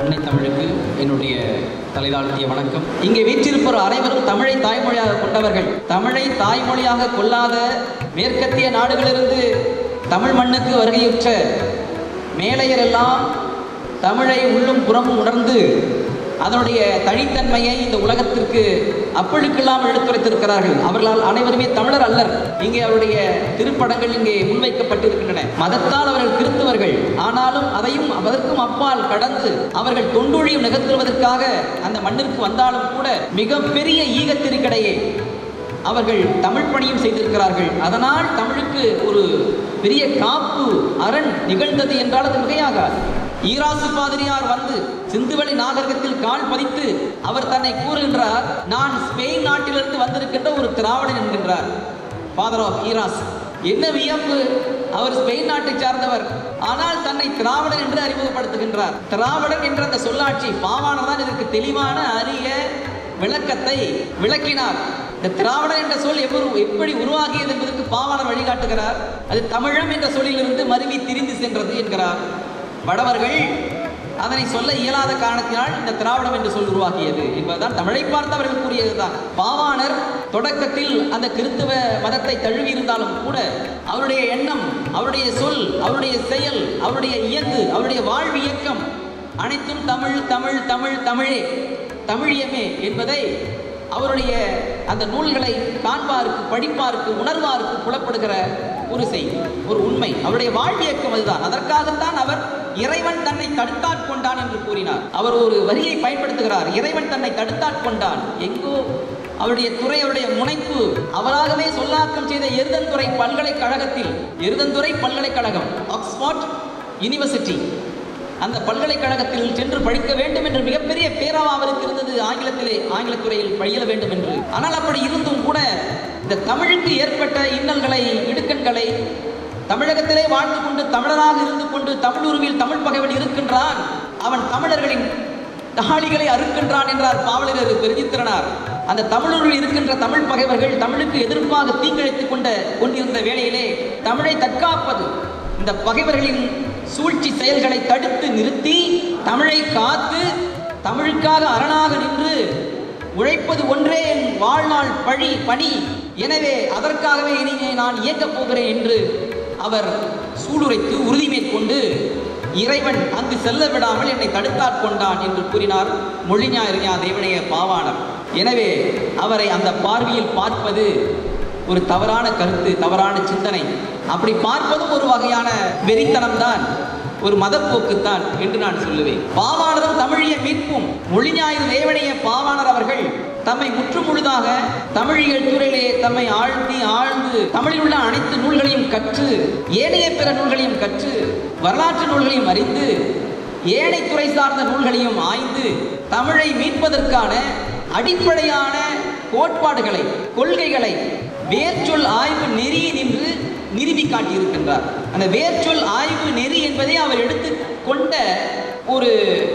அன்னை தமிழுக்கு என்னுடைய தலைதாழ்த்திய வணக்கம் இங்கே வீற்றிருப்போர் அனைவரும் தமிழை தாய்மொழியாக கொண்டவர்கள் தமிழை தாய்மொழியாக கொள்ளாத மேற்கத்திய நாடுகளிலிருந்து தமிழ் மண்ணுக்கு வருகையுற்ற மேலையர் எல்லாம் தமிழை உள்ளும் புறமும் உணர்ந்து அதனுடைய தனித்தன்மையை இந்த உலகத்திற்கு அப்பழுக்கெல்லாம் எடுத்துரைத்திருக்கிறார்கள் அவர்களால் அனைவருமே தமிழர் அல்லர் இங்கே அவருடைய திருப்படங்கள் இங்கே முன்வைக்கப்பட்டிருக்கின்றன மதத்தால் அவர்கள் கிறிஸ்தவர்கள் ஆனாலும் அதையும் அதற்கும் அப்பால் கடந்து அவர்கள் தொண்டொழியும் நிகழ்த்துவதற்காக அந்த மண்ணிற்கு வந்தாலும் கூட மிகப்பெரிய ஈகத்திற்கிடையே அவர்கள் தமிழ் பணியும் செய்திருக்கிறார்கள் அதனால் தமிழுக்கு ஒரு பெரிய காப்பு அரண் நிகழ்ந்தது என்றால் அது மிகையாகாது ஈராசு பாதிரியார் வந்து சிந்துவெளி நாகரிகத்தில் கால் பதித்து அவர் தன்னை கூறுகின்றார் நான் ஸ்பெயின் நாட்டிலிருந்து வந்திருக்கின்ற ஒரு திராவிடன் என்கின்றார் ஃபாதர் ஆஃப் ஈராஸ் என்ன வியப்பு அவர் ஸ்பெயின் நாட்டை சார்ந்தவர் ஆனால் தன்னை திராவிடன் என்று அறிமுகப்படுத்துகின்றார் திராவிடன் என்ற அந்த சொல்லாட்சி பாவாணர் தான் இதற்கு தெளிவான அரிய விளக்கத்தை விளக்கினார் இந்த திராவிடன் என்ற சொல் எவ்வளவு எப்படி உருவாகியது என்பதற்கு பாவாணர் வழிகாட்டுகிறார் அது தமிழம் என்ற சொல்லிலிருந்து மருவி திரிந்து சென்றது என்கிறார் வடவர்கள் அதனை சொல்ல இயலாத காரணத்தினால் இந்த திராவிடம் என்று சொல் உருவாக்கியது என்பதுதான் தமிழை பார்த்து அவர்கள் கூறியதுதான் பாவாணர் தொடக்கத்தில் அந்த கிறிஸ்தவ மதத்தை தழுவி இருந்தாலும் கூட அவருடைய எண்ணம் அவருடைய சொல் அவருடைய செயல் அவருடைய இயங்கு அவருடைய வாழ்வு இயக்கம் அனைத்தும் தமிழ் தமிழ் தமிழ் தமிழே தமிழியமே என்பதை அவருடைய அந்த நூல்களை காண்பாருக்கு படிப்பாருக்கு உணர்வாருக்கு புலப்படுகிற ஒரு செய்தி ஒரு உண்மை அவருடைய வாழ்வியக்கம் அதுதான் அதற்காகத்தான் அவர் இறைவன் தன்னை தடுத்தாற் கொண்டான் என்று கூறினார் அவர் ஒரு வரியை பயன்படுத்துகிறார் இறைவன் தன்னை தடுத்தாற் கொண்டான் எங்கோ அவருடைய துறை அவருடைய முனைப்பு அவராகவே சொல்லாக்கம் செய்த எருதந்துறை பல்கலைக்கழகத்தில் எருதந்துறை பல்கலைக்கழகம் ஆக்ஸ்போர்ட் யூனிவர்சிட்டி அந்த பல்கலைக்கழகத்தில் சென்று படிக்க வேண்டும் என்று மிகப்பெரிய பேராவா அவருக்கு இருந்தது ஆங்கிலத்திலே ஆங்கிலத்துறையில் பயில வேண்டும் என்று ஆனால் அப்படி இருந்தும் கூட இந்த தமிழுக்கு ஏற்பட்ட இன்னல்களை இடுக்கண்களை தமிழகத்திலே வாழ்ந்து கொண்டு தமிழராக இருந்து கொண்டு தமிழுருவில் தமிழ் பகைவன் இருக்கின்றான் அவன் தமிழர்களின் தாளிகளை அறுக்கின்றான் என்றார் பாவலர் பெருஞ்சித்திரனார் அந்த தமிழூரில் இருக்கின்ற தமிழ் பகைவர்கள் தமிழுக்கு எதிர்ப்பாக தீங்கிழைத்துக் கொண்ட கொண்டிருந்த வேளையிலே தமிழை தற்காப்பது இந்த பகைவர்களின் சூழ்ச்சி செயல்களை தடுத்து நிறுத்தி தமிழை காத்து தமிழுக்காக அரணாக நின்று உழைப்பது ஒன்றே என் வாழ்நாள் பழி பணி எனவே அதற்காகவே இனி நான் இயக்கப் போகிறேன் என்று அவர் சூளுரைத்து உறுதி மேற்கொண்டு இறைவன் அங்கு செல்ல விடாமல் என்னை தடுத்தாற் கொண்டான் என்று கூறினார் மொழிஞாயிறியா தேவனைய பாவாணர் எனவே அவரை அந்த பார்வையில் பார்ப்பது ஒரு தவறான கருத்து தவறான சிந்தனை அப்படி பார்ப்பதும் ஒரு வகையான வெறித்தனம்தான் ஒரு மதப்போக்குத்தான் என்று நான் சொல்லுவேன் பாவாணரும் தமிழிய மீட்பும் மொழிஞாயிறு தேவனைய பாவாணர் அவர்கள் தம்மை முற்றுமுழுதாக தமிழியல் துறையிலே தம்மை ஆழ்த்தி ஆழ்ந்து தமிழில் உள்ள அனைத்து நூல்களையும் கற்று ஏனைய பிற நூல்களையும் கற்று வரலாற்று நூல்களையும் அறிந்து ஏனை துறை சார்ந்த நூல்களையும் ஆய்ந்து தமிழை மீட்பதற்கான அடிப்படையான கோட்பாடுகளை கொள்கைகளை வேர்ச்சொல் ஆய்வு நெறி நின்று நிறுவி காட்டியிருக்கின்றார் அந்த வேர்ச்சொல் ஆய்வு நெறி என்பதை அவர் எடுத்து கொண்ட ஒரு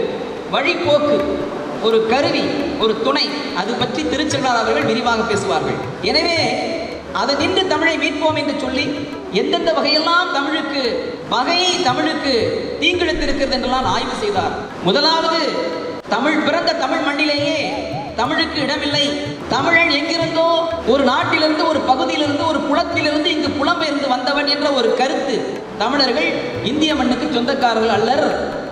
வழிபோக்கு ஒரு கருவி ஒரு துணை அது பற்றி திருச்செல்வார் அவர்கள் விரிவாக பேசுவார்கள் எனவே அதை நின்று தமிழை மீட்போம் என்று சொல்லி எந்தெந்த வகையெல்லாம் தமிழுக்கு வகை தமிழுக்கு தீங்கிழத்திருக்கிறது என்றெல்லாம் ஆய்வு செய்தார் முதலாவது தமிழ் பிறந்த தமிழ் மண்ணிலேயே தமிழுக்கு இடமில்லை தமிழன் எங்கிருந்தோ ஒரு நாட்டிலிருந்து ஒரு பகுதியிலிருந்து ஒரு புலத்திலிருந்து இங்கு புலம்பெயர்ந்து வந்தவன் என்ற ஒரு கருத்து தமிழர்கள் இந்திய மண்ணுக்கு சொந்தக்காரர்கள் அல்லர்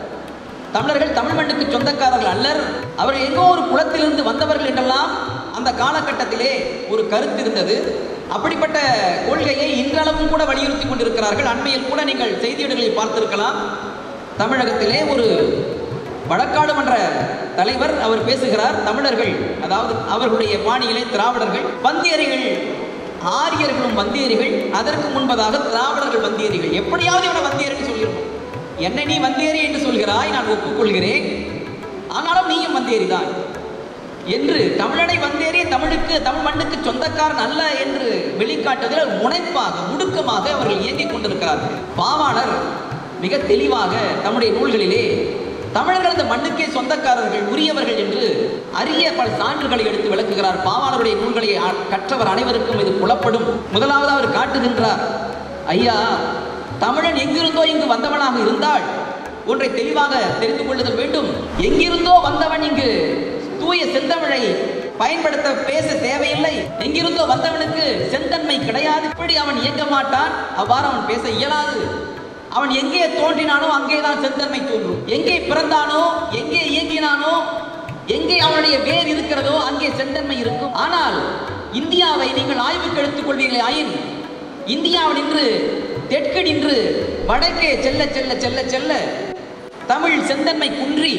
தமிழர்கள் தமிழ் மண்ணுக்கு சொந்தக்காரர்கள் அல்லர் அவர்கள் எங்கோ ஒரு குலத்திலிருந்து வந்தவர்கள் என்றெல்லாம் அந்த காலகட்டத்திலே ஒரு கருத்து இருந்தது அப்படிப்பட்ட கொள்கையை இன்றளவும் கூட வலியுறுத்தி கொண்டிருக்கிறார்கள் அண்மையில் கூட நீங்கள் செய்தியிடங்களில் பார்த்திருக்கலாம் தமிழகத்திலே ஒரு வழக்காடு மன்ற தலைவர் அவர் பேசுகிறார் தமிழர்கள் அதாவது அவர்களுடைய பாணியிலே திராவிடர்கள் வந்தியரிகள் ஆரியர்களும் வந்தியரிகள் அதற்கு முன்பதாக திராவிடர்கள் வந்தியரிகள் எப்படியாவது இவனை வந்தியர்கள் சொல்லியிருக்கோம் என்னை நீ வந்தியரி என்று சொல்கிறாய் நான் ஒப்புக்கொள்கிறேன் ஆனாலும் நீயும் வந்தியரி தான் என்று தமிழனை வந்தேறி தமிழுக்கு தமிழ் மண்ணுக்கு சொந்தக்காரன் அல்ல என்று வெளிக்காட்டுவதில் முனைப்பாக முடுக்கமாக அவர்கள் இயங்கிக் கொண்டிருக்கிறார்கள் பாவாணர் மிக தெளிவாக தம்முடைய நூல்களிலே தமிழர்கள் அந்த மண்ணுக்கே சொந்தக்காரர்கள் உரியவர்கள் என்று அரிய பல சான்றுகளை எடுத்து விளக்குகிறார் பாவாணருடைய நூல்களை ஆ- கற்றவர் அனைவருக்கும் இது புலப்படும் முதலாவது அவர் காட்டுகின்றார் ஐயா தமிழன் எங்கிருந்தோ இங்கு வந்தவனாக இருந்தால் ஒன்றை தெளிவாக தெரிந்து கொள்ளுதல் வேண்டும் எங்கிருந்தோ வந்தவன் இங்கு தூய செந்தமிழை பயன்படுத்த பேச தேவையில்லை எங்கிருந்தோ வந்தவனுக்கு செந்தன்மை கிடையாது இப்படி அவன் இயங்க மாட்டான் அவ்வாறு அவன் பேச இயலாது அவன் எங்கே தோன்றினானோ அங்கேதான் செந்தன்மை தோன்றும் எங்கே பிறந்தானோ எங்கே இயங்கினானோ எங்கே அவனுடைய வேர் இருக்கிறதோ அங்கே செந்தன்மை இருக்கும் ஆனால் இந்தியாவை நீங்கள் ஆய்வுக்கு எடுத்துக் கொள்வீர்களே ஆயின் இந்தியாவில் நின்று தெற்கு நின்று வடக்கே செல்ல செல்ல செல்ல செல்ல தமிழ் செந்தன்மை குன்றி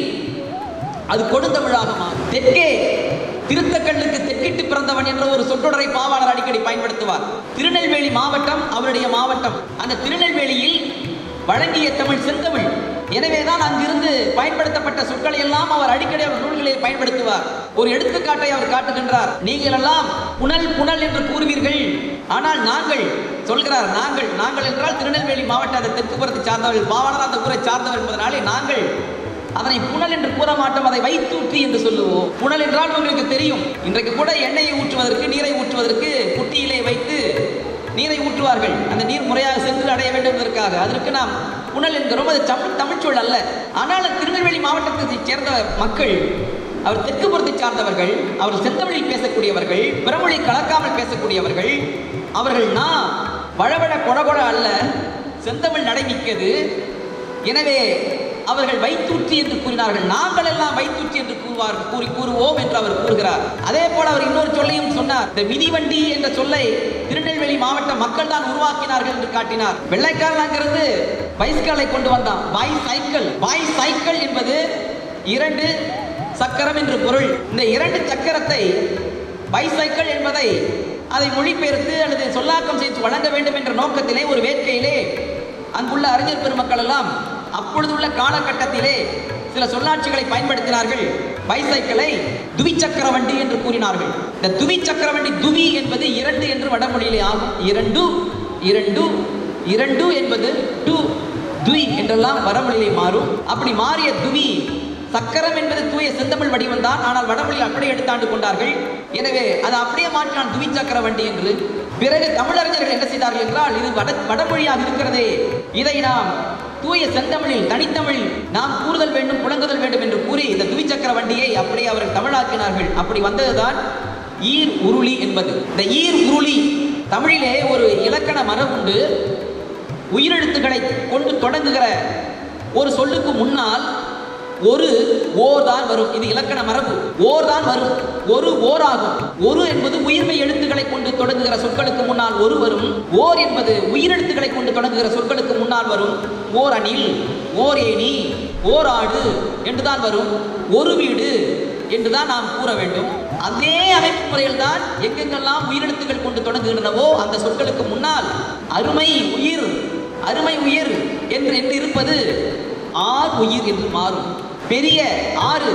அது கொடுந்தமிழாக மாறும் தெற்கே திருத்தக்கல்லுக்கு தெற்கிட்டு பிறந்தவன் என்ற ஒரு சொற்றொடரை பாவாளர் அடிக்கடி பயன்படுத்துவார் திருநெல்வேலி மாவட்டம் அவருடைய மாவட்டம் அந்த திருநெல்வேலியில் வழங்கிய தமிழ் செந்தமிழ் எனவேதான் அங்கிருந்து பயன்படுத்தப்பட்ட சொற்களை எல்லாம் அவர் அடிக்கடி அவர் நூல்களில் பயன்படுத்துவார் ஒரு எடுத்துக்காட்டை அவர் காட்டுகின்றார் நீங்கள் எல்லாம் புனல் புனல் என்று கூறுவீர்கள் ஆனால் நாங்கள் சொல்கிறார் நாங்கள் நாங்கள் என்றால் திருநெல்வேலி மாவட்ட அந்த தெற்கு புறத்தை சார்ந்தவர்கள் பாவாளர் அந்த ஊரை சார்ந்தவர் என்பதனாலே நாங்கள் அதனை புனல் என்று கூற மாட்டோம் அதை வைத்தூற்றி என்று சொல்லுவோம் புனல் என்றால் உங்களுக்கு தெரியும் இன்றைக்கு கூட எண்ணெயை ஊற்றுவதற்கு நீரை ஊற்றுவதற்கு குட்டியிலே வைத்து நீரை ஊற்றுவார்கள் அந்த நீர் முறையாக சென்று அடைய வேண்டும் என்பதற்காக அதற்கு நாம் புனல் என்கிறோம் அது தமிழ் தமிழ்ச்சொல் அல்ல ஆனால் திருநெல்வேலி மாவட்டத்தைச் சேர்ந்த மக்கள் அவர் தெற்கு புறத்தை சார்ந்தவர்கள் அவர் செந்தமிழில் பேசக்கூடியவர்கள் பிறமொழி கலக்காமல் பேசக்கூடியவர்கள் அவர்கள் நான் வழவழ கொழகொழ அல்ல செந்தமிழ் நடைமிக்கது எனவே அவர்கள் வைத்தூற்றி என்று கூறினார்கள் நாங்கள் எல்லாம் வைத்தூற்றி என்று கூறுவார் கூறி கூறுவோம் என்று அவர் கூறுகிறார் அதே போல அவர் இன்னொரு சொல்லையும் சொன்னார் இந்த மிதிவண்டி என்ற சொல்லை திருநெல்வேலி மாவட்ட மக்கள் தான் உருவாக்கினார்கள் என்று காட்டினார் வெள்ளைக்காரன் அங்கிருந்து பைஸ்களை கொண்டு வந்தான் பை சைக்கிள் பை சைக்கிள் என்பது இரண்டு சக்கரம் என்று பொருள் இந்த இரண்டு சக்கரத்தை பைசைக்கிள் என்பதை அதை மொழிபெயர்த்து அல்லது சொல்லாக்கம் செய்து வழங்க வேண்டும் என்ற நோக்கத்திலே ஒரு வேட்கையிலே அங்குள்ள அறிஞர் பெருமக்கள் எல்லாம் அப்பொழுதுள்ள காலகட்டத்திலே சில சொல்லாட்சிகளை பயன்படுத்தினார்கள் பைசைக்கிளை துவிச்சக்கர வண்டி என்று கூறினார்கள் இந்த துவிச்சக்கர வண்டி துவி என்பது இரண்டு என்று வடமொழியிலே ஆகும் இரண்டு இரண்டு இரண்டு என்பது டு துவி என்றெல்லாம் வடமொழியிலே மாறும் அப்படி மாறிய துவி சக்கரம் என்பது தூய செந்தமிழ் வடிவம் தான் ஆனால் வடமொழியில் அப்படியே எடுத்தாண்டு கொண்டார்கள் எனவே அதை அப்படியே மாற்றினான் துவி சக்கர வண்டி என்று பிறகு தமிழறிஞர்கள் என்ன செய்தார்கள் என்றால் இது வட வடமொழியாக இருக்கிறதே இதை நாம் தூய செந்தமிழில் தனித்தமிழில் நாம் கூறுதல் வேண்டும் புழங்குதல் வேண்டும் என்று கூறி இந்த துவிச்சக்கர வண்டியை அப்படியே அவர்கள் தமிழாக்கினார்கள் அப்படி வந்ததுதான் ஈர் உருளி என்பது இந்த ஈர் உருளி தமிழிலே ஒரு இலக்கண மரபுண்டு உயிரெழுத்துக்களை கொண்டு தொடங்குகிற ஒரு சொல்லுக்கு முன்னால் ஒரு ஓர் தான் வரும் இது இலக்கண மரபு ஓர் தான் வரும் ஒரு ஓர் ஆகும் ஒரு என்பது உயிர்மை எழுத்துக்களை கொண்டு தொடங்குகிற சொற்களுக்கு முன்னால் ஒரு வரும் ஓர் என்பது உயிரெழுத்துக்களை கொண்டு தொடங்குகிற சொற்களுக்கு முன்னால் வரும் ஓர் அணில் ஓர் ஏணி ஓர் ஆடு என்றுதான் வரும் ஒரு வீடு என்றுதான் நாம் கூற வேண்டும் அதே அமைப்பு முறையில் தான் எங்கெங்கெல்லாம் உயிரெழுத்துக்கள் கொண்டு தொடங்குகின்றனவோ அந்த சொற்களுக்கு முன்னால் அருமை உயிர் அருமை உயிர் என்று என்று இருப்பது ஆர் உயிர் என்று மாறும் பெரிய ஆறு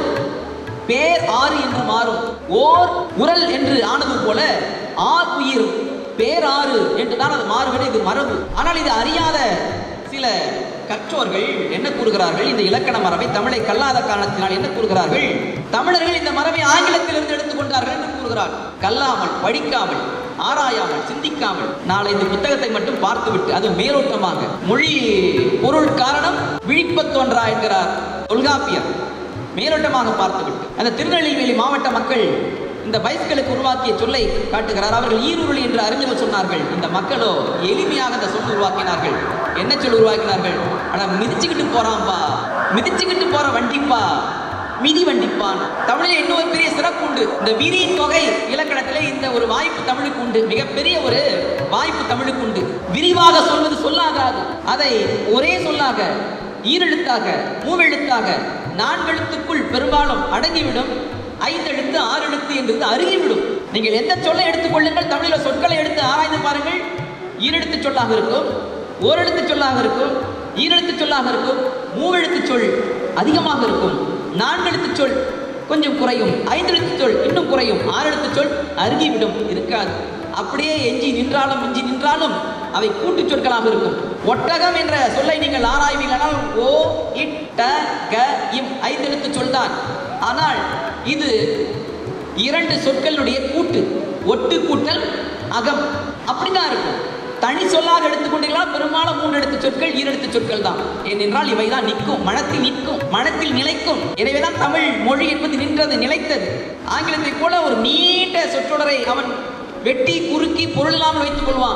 பேர் ஆறு என்று மாறும் ஓர் உரல் என்று ஆனது போல ஆர் உயிர் பேராறு என்று தான் அது மாறுவது இது மரபு ஆனால் இது அறியாத சில கற்றோர்கள் என்ன கூறுகிறார்கள் இந்த இலக்கண மரபை தமிழை கல்லாத காரணத்தினால் என்ன கூறுகிறார்கள் தமிழர்கள் இந்த மரபை ஆங்கிலத்திலிருந்து எடுத்துக்கொண்டார்கள் என்று கூறுகிறார் கல்லாமல் படிக்காமல் ஆராயாமல் சிந்திக்காமல் நாளை இந்த புத்தகத்தை மட்டும் பார்த்துவிட்டு அது மேலோட்டமாக மொழி பொருள் காரணம் விழிப்பத்தோன்றா என்கிறார் தொல்காப்பியர் மேலோட்டமாக பார்த்துவிட்டு அந்த திருநெல்வேலி மாவட்ட மக்கள் இந்த பைஸ்களுக்கு உருவாக்கிய சொல்லை காட்டுகிறார் அவர்கள் ஈருருளி என்று அறிஞர்கள் சொன்னார்கள் இந்த மக்களோ எளிமையாக இந்த சொல் உருவாக்கினார்கள் என்ன சொல் உருவாக்கினார்கள் ஆனா மிதிச்சுக்கிட்டு போறான்பா மிதிச்சுக்கிட்டு போற வண்டிப்பா மிதி வண்டிப்பான் தமிழில் இன்னொரு பெரிய சிறப்பு உண்டு இந்த விரி தொகை இலக்கணத்திலே இந்த ஒரு வாய்ப்பு தமிழுக்கு உண்டு மிகப்பெரிய ஒரு வாய்ப்பு தமிழுக்கு உண்டு விரிவாக சொல்வது சொல்லாகாது அதை ஒரே சொல்லாக ஈரெழுத்தாக மூவெழுத்தாக நான்கெழுத்துக்குள் பெரும்பாலும் அடங்கிவிடும் ஐந்தெழுத்து ஆறு எழுத்து என்பது அருகிவிடும் நீங்கள் எந்த சொல்லை எடுத்துக்கொள்ளுங்கள் தமிழில் சொற்களை எடுத்து ஆராய்ந்து பாருங்கள் ஈரெழுத்து சொல்லாக இருக்கும் ஓரெழுத்து சொல்லாக இருக்கும் ஈரெழுத்து சொல்லாக இருக்கும் மூவெழுத்து சொல் அதிகமாக இருக்கும் நான்கெழுத்து சொல் கொஞ்சம் குறையும் ஐந்தெழுத்து சொல் இன்னும் குறையும் ஆறெழுத்து சொல் அருகிவிடும் இருக்காது அப்படியே எஞ்சி நின்றாலும் மிஞ்சி நின்றாலும் அவை கூட்டுச் சொற்களாக இருக்கும் ஒட்டகம் என்ற சொல்லை நீங்கள் ஆராய்வீர்களானால் ஓ இட் ட க இம் ஐந்தெழுத்து சொல்தான் ஆனால் இது இரண்டு சொற்களுடைய கூட்டு ஒட்டு கூட்டல் அகம் அப்படிதான் இருக்கும் தனி சொல்லாக எடுத்துக்கொண்டீர்களா பெரும்பாலும் மூன்று எழுத்து சொற்கள் ஈரெழுத்து சொற்கள் தான் ஏனென்றால் இவைதான் நிற்கும் மனத்தில் நிற்கும் மனத்தில் நிலைக்கும் எனவேதான் தமிழ் மொழி என்பது நின்றது நிலைத்தது ஆங்கிலத்தை போல ஒரு நீண்ட சொற்றொடரை அவன் வெட்டி குறுக்கி பொருள் இல்லாமல் வைத்துக் கொள்வான்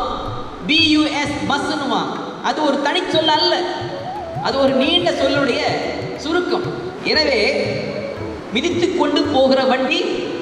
பியூஎஸ் பஸ்னுவான் அது ஒரு தனி சொல் அல்ல அது ஒரு நீண்ட சொல்லுடைய சுருக்கம் எனவே மிதித்து கொண்டு போகிற வண்டி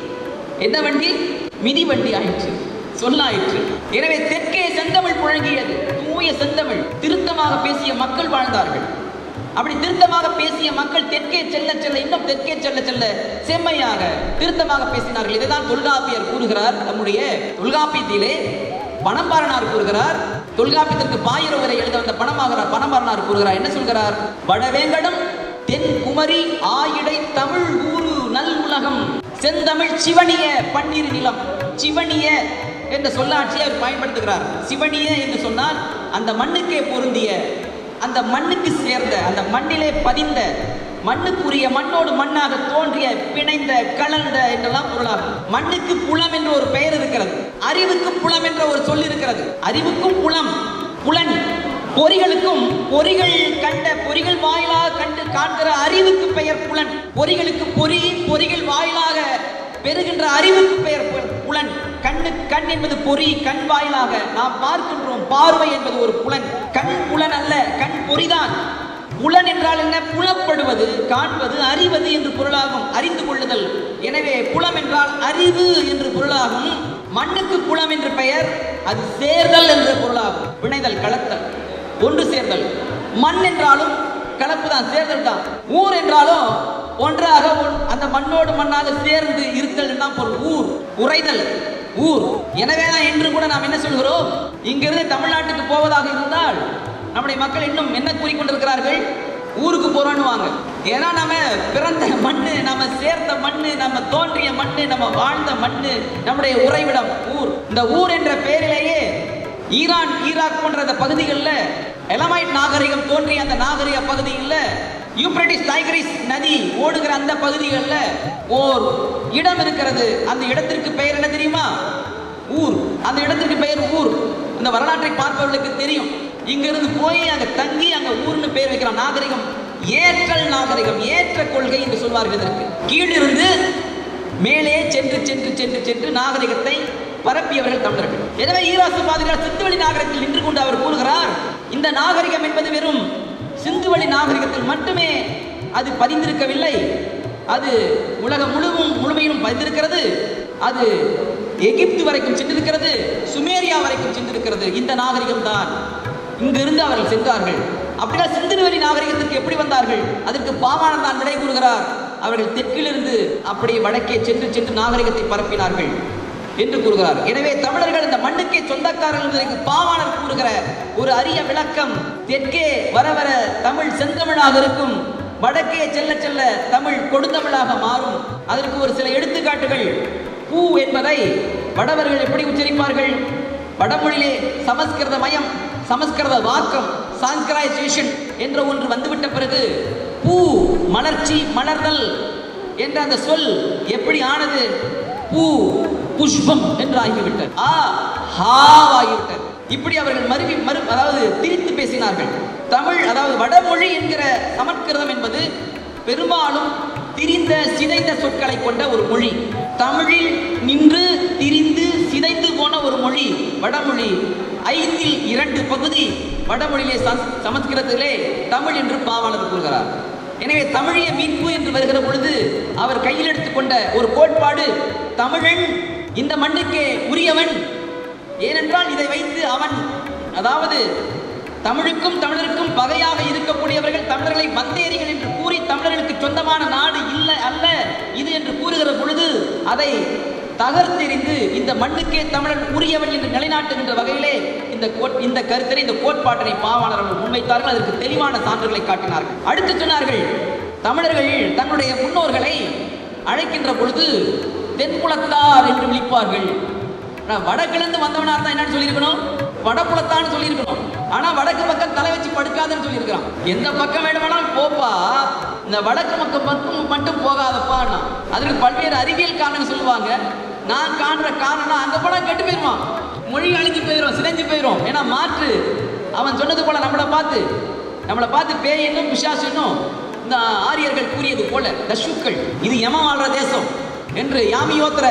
என்ன வண்டி மிதி வண்டி ஆயிற்று சொல்லாயிற்று எனவே தெற்கே செந்தமிழ் புழங்கியது தூய செந்தமிழ் திருத்தமாக பேசிய மக்கள் வாழ்ந்தார்கள் அப்படி திருத்தமாக பேசிய மக்கள் தெற்கே செல்ல செல்ல இன்னும் தெற்கே செல்ல செல்ல செம்மையாக திருத்தமாக பேசினார்கள் இதைதான் தொல்காப்பியர் கூறுகிறார் நம்முடைய தொல்காப்பியத்திலே பணம்பாரனார் கூறுகிறார் தொல்காப்பியத்திற்கு பாயிரவரை எழுத வந்த பணமாகிறார் பணம்பாரனார் கூறுகிறார் என்ன சொல்கிறார் வடவேங்கடம் தென் குமரி ஆயிடை தமிழ் ஊரு நல் உலகம் செந்தமிழ் சிவனிய பன்னீர் நிலம் சிவனிய என்ற சொல்லாட்சியை அவர் பயன்படுத்துகிறார் சிவனிய என்று சொன்னால் அந்த மண்ணுக்கே பொருந்திய அந்த மண்ணுக்கு சேர்ந்த அந்த மண்ணிலே பதிந்த மண்ணுக்குரிய மண்ணோடு மண்ணாக தோன்றிய பிணைந்த கலந்த என்றெல்லாம் பொருளாகும் மண்ணுக்கு புலம் என்ற ஒரு பெயர் இருக்கிறது அறிவுக்கு புலம் என்ற ஒரு சொல் இருக்கிறது அறிவுக்கும் புலம் புலன் பொறிகளுக்கும் பொறிகள் கண்ட பொறிகள் வாயிலாக கண்டு காண்கிற அறிவுக்கு பெயர் புலன் பொறிகளுக்கு பொறி பொறிகள் வாயிலாக பெறுகின்ற அறிவுக்கு பெயர் பு- புலன் கண்ணு கண் என்பது பொறி கண் வாயிலாக நாம் பார்க்கின்றோம் பார்வை என்பது ஒரு புலன் கண் புலன் அல்ல கண் பொறிதான் புலன் என்றால் என்ன புலப்படுவது காண்பது அறிவது என்று பொருளாகும் அறிந்து கொள்ளுதல் எனவே புலம் என்றால் அறிவு என்று பொருளாகும் மண்ணுக்கு புலம் என்று பெயர் அது சேர்தல் என்ற பொருளாகும் வினைதல் கலத்தல் ஒன்று சேர்தல் மண் என்றாலும் கலப்பு தான் சேர்தல் தான் ஊர் என்றாலும் ஒன்றாக ஒன்- அந்த மண்ணோடு மண்ணாக சேர்ந்து இருத்தல் தான் பொருள் ஊர் உறைதல் ஊர் எனவே தான் இன்று கூட நாம் என்ன சொல்கிறோம் இங்கிருந்து தமிழ்நாட்டுக்கு போவதாக இருந்தால் நம்முடைய மக்கள் இன்னும் என்ன கூறிக்கொண்டிருக்கிறார்கள் ஊருக்கு போறோம்னுவாங்க ஏன்னா நம்ம பிறந்த மண்ணு நம்ம சேர்ந்த மண்ணு நம்ம தோன்றிய மண்ணு நம்ம வாழ்ந்த மண்ணு நம்முடைய உறைவிடம் ஊர் இந்த ஊர் என்ற பெயரிலேயே ஈரான் ஈராக் போன்ற அந்த பகுதிகளில் எலமைட் நாகரிகம் தோன்றிய அந்த நாகரிக பகுதிகளில் யூப்ரட்டிஸ் டைகரிஸ் நதி ஓடுகிற அந்த பகுதிகளில் ஓர் இடம் இருக்கிறது அந்த இடத்திற்கு பெயர் என்ன தெரியுமா ஊர் அந்த இடத்திற்கு பெயர் ஊர் இந்த வரலாற்றை பார்ப்பவர்களுக்கு தெரியும் இங்கிருந்து போய் அங்க தங்கி அங்க ஊர்னு பெயர் வைக்கிறான் நாகரிகம் ஏற்றல் நாகரிகம் ஏற்ற கொள்கை என்று சொல்வார்கள் இதற்கு கீழிருந்து மேலே சென்று சென்று சென்று சென்று நாகரிகத்தை பரப்பியவர்கள் தமிழர்கள் எனவே ஈராசு பாதிரியார் சிந்துவெளி நாகரிகத்தில் நின்று கொண்டு அவர் கூறுகிறார் இந்த நாகரிகம் என்பது வெறும் சிந்துவெளி நாகரிகத்தில் மட்டுமே அது பதிந்திருக்கவில்லை அது உலகம் முழுவதும் முழுமையிலும் பதிந்திருக்கிறது அது எகிப்து வரைக்கும் சென்றிருக்கிறது சுமேரியா வரைக்கும் சென்றிருக்கிறது இந்த நாகரிகம் தான் இங்கிருந்து அவர்கள் சென்றார்கள் அப்படின்னா சிந்துவெளி நாகரிகத்திற்கு எப்படி வந்தார்கள் அதற்கு பாவாணன் தான் விடை கூறுகிறார் அவர்கள் தெற்கிலிருந்து அப்படியே வடக்கே சென்று சென்று நாகரிகத்தை பரப்பினார்கள் என்று கூறுகிறார் எனவே தமிழர்கள் இந்த மண்ணுக்கே சொந்தக்காரர்கள் என்பதற்கு பாவாணர் கூறுகிற ஒரு அரிய விளக்கம் தெற்கே வர வர தமிழ் செந்தமிழாக இருக்கும் வடக்கே செல்ல செல்ல தமிழ் கொடுந்தமிழாக மாறும் அதற்கு ஒரு சில எடுத்துக்காட்டுகள் பூ என்பதை வடவர்கள் எப்படி உச்சரிப்பார்கள் வடமொழியிலே சமஸ்கிருத மயம் சமஸ்கிருத வாக்கம் சான்ஸ்கிரைசேஷன் என்ற ஒன்று வந்துவிட்ட பிறகு பூ மலர்ச்சி மலர்தல் என்ற அந்த சொல் எப்படி ஆனது பூ புஷ்பம் என்று ஆகிவிட்டது ஆ ஹா ஆகிவிட்டது இப்படி அவர்கள் மருவி மறு அதாவது திரித்து பேசினார்கள் தமிழ் அதாவது வடமொழி என்கிற சமஸ்கிருதம் என்பது பெரும்பாலும் திரிந்த சிதைந்த சொற்களை கொண்ட ஒரு மொழி தமிழில் நின்று திரிந்து சிதைந்து போன ஒரு மொழி வடமொழி ஐந்தில் இரண்டு பகுதி வடமொழியிலே சமஸ்- சமஸ்கிருதத்திலே தமிழ் என்று பாவாளர் கூறுகிறார் எனவே தமிழிய மீட்பு என்று வருகிற பொழுது அவர் கையில் எடுத்துக்கொண்ட ஒரு கோட்பாடு தமிழன் இந்த மண்ணுக்கே உரியவன் ஏனென்றால் இதை வைத்து அவன் அதாவது தமிழுக்கும் தமிழருக்கும் பகையாக இருக்கக்கூடியவர்கள் தமிழர்களை வந்தேரிகள் என்று கூறி தமிழர்களுக்கு சொந்தமான நாடு இல்லை அல்ல இது என்று கூறுகிற பொழுது அதை தகர்த்தெறிந்து இந்த மண்ணுக்கே தமிழன் உரியவன் என்று நிலைநாட்டுகின்ற வகையிலே இந்த கோட் இந்த கருத்தினை இந்த கோட்பாட்டினை பாவாளர் அவர்கள் முன்வைத்தார்கள் அதற்கு தெளிவான சான்றுகளை காட்டினார்கள் அடுத்து சொன்னார்கள் தமிழர்கள் தங்களுடைய முன்னோர்களை அழைக்கின்ற பொழுது தென்புலத்தார் என்று விழிப்பார்கள் ஆனா வடக்கிலிருந்து வந்தவனா இருந்தா என்னன்னு சொல்லியிருக்கணும் வடபுலத்தான்னு சொல்லியிருக்கணும் ஆனா வடக்கு பக்கம் தலை வச்சு படுக்காதுன்னு சொல்லியிருக்கிறான் எந்த பக்கம் வேணுமானாலும் போப்பா இந்த வடக்கு பக்கம் மட்டும் மட்டும் போகாதப்பான்னா அதுக்கு பல்வேறு அறிவியல் காரணம் சொல்லுவாங்க நான் காண்ற காரணம் அங்க போனா கெட்டு போயிருவான் மொழி அழிஞ்சு போயிடும் சிதைஞ்சு போயிடும் ஏன்னா மாற்று அவன் சொன்னது போல நம்மளை பார்த்து நம்மளை பார்த்து பேய் என்னும் பிசாசு என்னும் இந்த ஆரியர்கள் கூறியது போல தஷுக்கள் இது யம வாழ்ற தேசம் என்று யாமி யோத்திர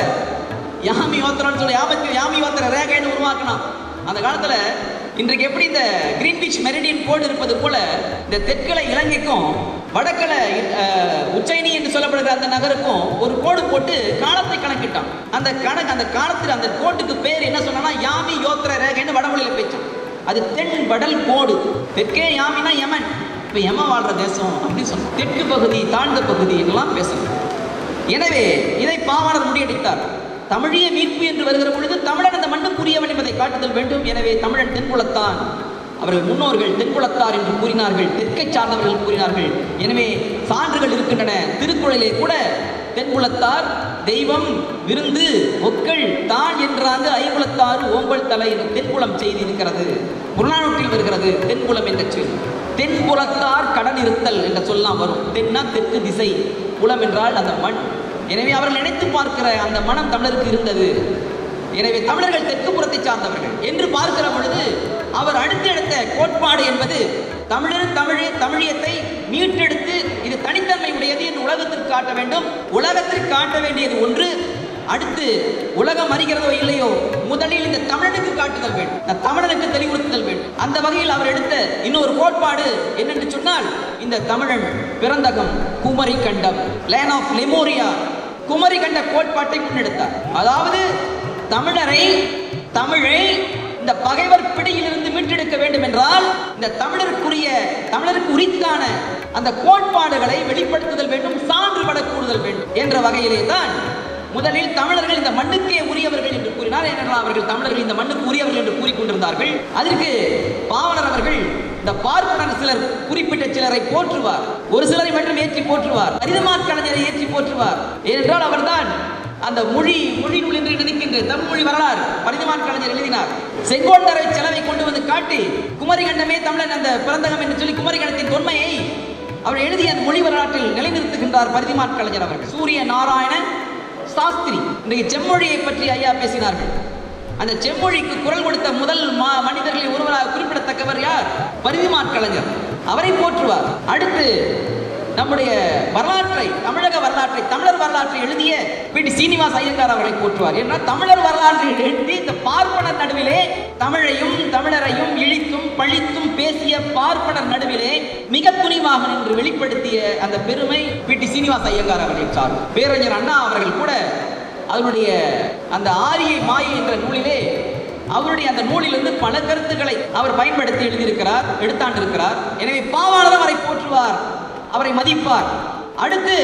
யாமி யோத்திரன்னு சொல்லி யாபத்தி யாமி யோத்திர ரேகைன்னு உருவாக்கினான் அந்த காலத்துல இன்றைக்கு எப்படி இந்த கிரீன்விச் மெரிடியன் கோடு இருப்பது போல இந்த தெற்கலை இலங்கைக்கும் வடக்கலை அஹ், உச்சைனி என்று சொல்லப்படுகிற அந்த நகருக்கும் ஒரு கோடு போட்டு காலத்தை கணக்கிட்டான் அந்த கணக்கு அந்த காலத்தில் அந்த கோட்டுக்கு பேர் என்ன சொன்னா யாமி யோத்திர ரேகைன்னு வடமொழியில பேச்சு அது தென் வடல் கோடு தெற்கே யாமினா யமன் இப்ப யம வாழ்ற தேசம் அப்படின்னு சொன்னோம் தெற்கு பகுதி தாழ்ந்த பகுதி எல்லாம் பேசணும் எனவே இதை பாவாணர் முறியடித்தார் தமிழிய மீட்பு என்று வருகிற பொழுது தமிழன் அந்த மண்ணுக்குரியவன் என்பதை காட்டுதல் வேண்டும் எனவே தமிழன் தென்குலத்தான் அவர்கள் முன்னோர்கள் தென்குலத்தார் என்று கூறினார்கள் தெற்கை சார்ந்தவர்கள் கூறினார்கள் எனவே சான்றுகள் இருக்கின்றன திருக்குறளிலே கூட தென்குலத்தார் தெய்வம் விருந்து ஒக்கள் தான் என்றாங்க ஐங்குலத்தாறு ஓம்பல் தலை என்று தென்குலம் செய்தி இருக்கிறது புறநானூற்றில் வருகிறது தென்குலம் என்ற சொல் தென்புலத்தார் கடன் இருத்தல் என்ற சொல்லலாம் வரும் தென்னா தெற்கு திசை குலம் என்றால் அந்த மண் எனவே அவர்கள் நினைத்து பார்க்கிற அந்த மனம் தமிழருக்கு இருந்தது எனவே தமிழர்கள் தெற்கு புறத்தை சார்ந்தவர்கள் என்று பார்க்கிற பொழுது அவர் அடுத்தெடுத்த கோட்பாடு என்பது தமிழர் தமிழ் தமிழியத்தை மீட்டெடுத்து இது தனித்தன்மை உடையது என்று உலகத்திற்கு காட்ட வேண்டும் உலகத்திற்கு காட்ட வேண்டியது ஒன்று அடுத்து உலகம் அறிகிறதோ இல்லையோ முதலில் இந்த தமிழனுக்கு காட்டுதல் வேண்டும் இந்த தமிழனுக்கு தெளிவுறுத்துதல் வேண்டும் அந்த வகையில் அவர் எடுத்த இன்னொரு கோட்பாடு என்னென்று சொன்னால் இந்த தமிழன் பிறந்தகம் குமரி கண்டம் லேன் ஆஃப் லெமோரியா குமரி கண்ட கோட்பாட்டை முன்னெடுத்தார் அதாவது தமிழரை தமிழை இந்த பகைவர் பிடியிலிருந்து மீட்டெடுக்க வேண்டும் என்றால் இந்த தமிழருக்குரிய தமிழருக்கு உரித்தான அந்த கோட்பாடுகளை வெளிப்படுத்துதல் வேண்டும் சான்று பட கூடுதல் வேண்டும் என்ற வகையிலே தான் முதலில் தமிழர்கள் இந்த மண்ணுக்கே உரியவர்கள் என்று கூறினார் ஏனென்றால் அவர்கள் தமிழர்கள் இந்த மண்ணுக்கு உரியவர்கள் என்று கூறிக்கொண்டிருந்தார்கள் அதற்கு பாவலர் அவர்கள் இந்த பார்ப்பனர் சிலர் குறிப்பிட்ட சிலரை போற்றுவார் ஒரு சிலரை மட்டும் ஏற்றி போற்றுவார் அரிதமாற் கலைஞரை ஏற்றி போற்றுவார் ஏனென்றால் அவர்தான் அந்த மொழி மொழி நூல் என்று நினைக்கின்ற தமிழ் மொழி வரலாறு பரிதமான் கலைஞர் எழுதினார் செங்கோட்டரை செலவை கொண்டு வந்து காட்டி குமரிகண்டமே தமிழன் அந்த பிறந்தகம் என்று சொல்லி குமரிகண்டத்தின் தொன்மையை அவர் எழுதிய அந்த மொழி வரலாற்றில் நிலைநிறுத்துகின்றார் பரிதிமாற் கலைஞர் அவர்கள் சூரிய நாராயணன் சாஸ்திரி இன்றைக்கு செம்மொழியை பற்றி ஐயா பேசினார்கள் அந்த செம்மொழிக்கு குரல் கொடுத்த முதல் மா- மனிதர்களில் ஒருவராக குறிப்பிடத்தக்கவர் யார் பரிதிமாற் கலைஞர் அவரை போற்றுவார் அடுத்து நம்முடைய வரலாற்றை தமிழக வரலாற்றை தமிழர் வரலாற்றை எழுதிய பி டி சீனிவாஸ் ஐயங்கார் அவர்களை போற்றுவார் என்றால் தமிழர் வரலாற்றை எழுதி இந்த பார்ப்பனர் நடுவிலே தமிழையும் தமிழரையும் இழித்தும் பழித்தும் பேசிய பார்ப்பனர் நடுவிலே மிக துணிவாக நின்று வெளிப்படுத்திய அந்த பெருமை பி டி சீனிவாஸ் ஐயங்கார் அவர்களை சார் பேரறிஞர் அண்ணா அவர்கள் கூட அதனுடைய அந்த ஆரியை மாயை என்ற நூலிலே அவருடைய அந்த நூலிலிருந்து பல கருத்துக்களை அவர் பயன்படுத்தி எழுதியிருக்கிறார் எடுத்தாண்டிருக்கிறார் எனவே பாவாளர் அவரை போற்றுவார் அவரை மதிப்பார் அடுத்து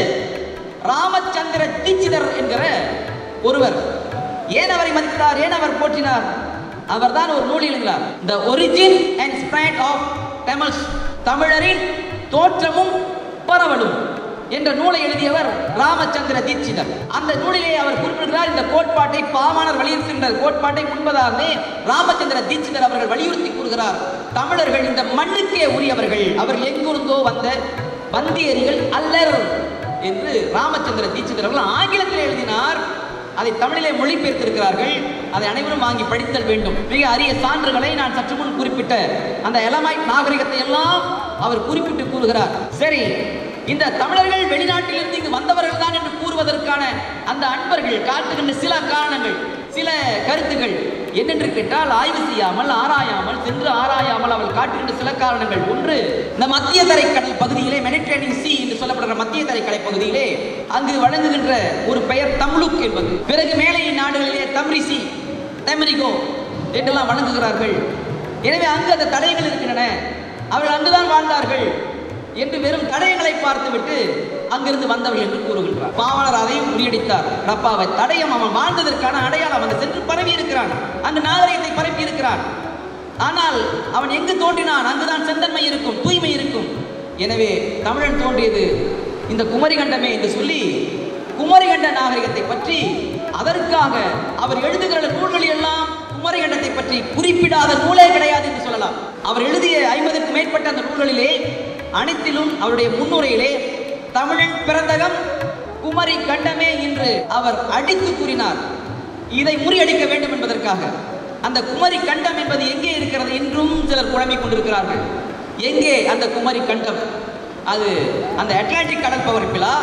ராமச்சந்திர தீட்சிதர் என்கிற ஒருவர் ஏன் அவரை மதித்தார் ஏன் அவர் போற்றினார் அவர்தான் ஒரு நூல் எழுதினார் the origin and spread of Tamils தமிழரின் தோற்றமும் பரவலும் என்ற நூலை எழுதியவர் ராமச்சந்திர தீட்சிதர் அந்த நூலிலே அவர் குறிப்பிடுகிறார் இந்த கோட்பாட்டை பாவாணர் வலியுறுத்துகின்ற கோட்பாட்டை முன்பதாகவே ராமச்சந்திர தீட்சிதர் அவர்கள் வலியுறுத்தி கூறுகிறார் தமிழர்கள் இந்த மண்ணுக்கே உரியவர்கள் அவர்கள் எங்கிருந்தோ வந்த வந்தியரிகள் அல்லர் என்று ராமச்சந்திர தீட்சிதர் அவர்கள் ஆங்கிலத்தில் எழுதினார் அதை தமிழிலே மொழிபெயர்த்திருக்கிறார்கள் அதை அனைவரும் வாங்கி படித்தல் வேண்டும் மிக அரிய சான்றுகளை நான் சற்று முன் குறிப்பிட்ட அந்த எலமைட் நாகரிகத்தை எல்லாம் அவர் குறிப்பிட்டு கூறுகிறார் சரி இந்த தமிழர்கள் வெளிநாட்டிலிருந்து இங்கு வந்தவர்கள் தான் என்று கூறுவதற்கான அந்த அன்பர்கள் காட்டுகின்ற சில காரணங்கள் சில கருத்துகள் என்னென்று கேட்டால் ஆய்வு செய்யாமல் ஆராயாமல் சென்று ஆராயாமல் அவள் காட்டுகின்ற சில காரணங்கள் ஒன்று இந்த மத்திய தரைக்கடல் பகுதியிலே மெடிட்டரேனியன் சி என்று சொல்லப்படுற மத்திய தரைக்கடை பகுதியிலே அங்கு வழங்குகின்ற ஒரு பெயர் தம்லுக் என்பது பிறகு மேலை நாடுகளிலே தம்ரிசி தெமரிகோ என்றெல்லாம் வழங்குகிறார்கள் எனவே அங்கு அந்த தடயங்கள் இருக்கின்றன அவர்கள் அங்குதான் வாழ்ந்தார்கள் என்று வெறும் தடயங்களை பார்த்துவிட்டு அங்கிருந்து வந்தவர்கள் என்று கூறுகின்றார் பாவலர் அதையும் முறியடித்தார் டப்பாவை தடயம் அவன் வாழ்ந்ததற்கான அடையாளம் அங்கு சென்று பரவி இருக்கிறான் அங்கு நாகரிகத்தை பரப்பி இருக்கிறான் ஆனால் அவன் எங்கு தோன்றினான் அங்குதான் செந்தன்மை இருக்கும் தூய்மை இருக்கும் எனவே தமிழன் தோன்றியது இந்த குமரிகண்டமே என்று சொல்லி குமரிகண்ட நாகரிகத்தை பற்றி அதற்காக அவர் எழுதுகிற நூல்களில் எல்லாம் குமரிகண்டத்தை பற்றி குறிப்பிடாத நூலே கிடையாது என்று சொல்லலாம் அவர் எழுதிய ஐம்பதுக்கும் மேற்பட்ட அந்த நூல்களிலே அனைத்திலும் அவருடைய முன்னுரையிலே தமிழன் பிறந்தகம் குமரி கண்டமே என்று அவர் அடித்து கூறினார் இதை முறியடிக்க வேண்டும் என்பதற்காக அந்த குமரி கண்டம் என்பது எங்கே இருக்கிறது என்றும் சிலர் குழம்பிக் கொண்டிருக்கிறார்கள் எங்கே அந்த குமரி கண்டம் அது அந்த அட்லாண்டிக் கடல் பரப்பிலா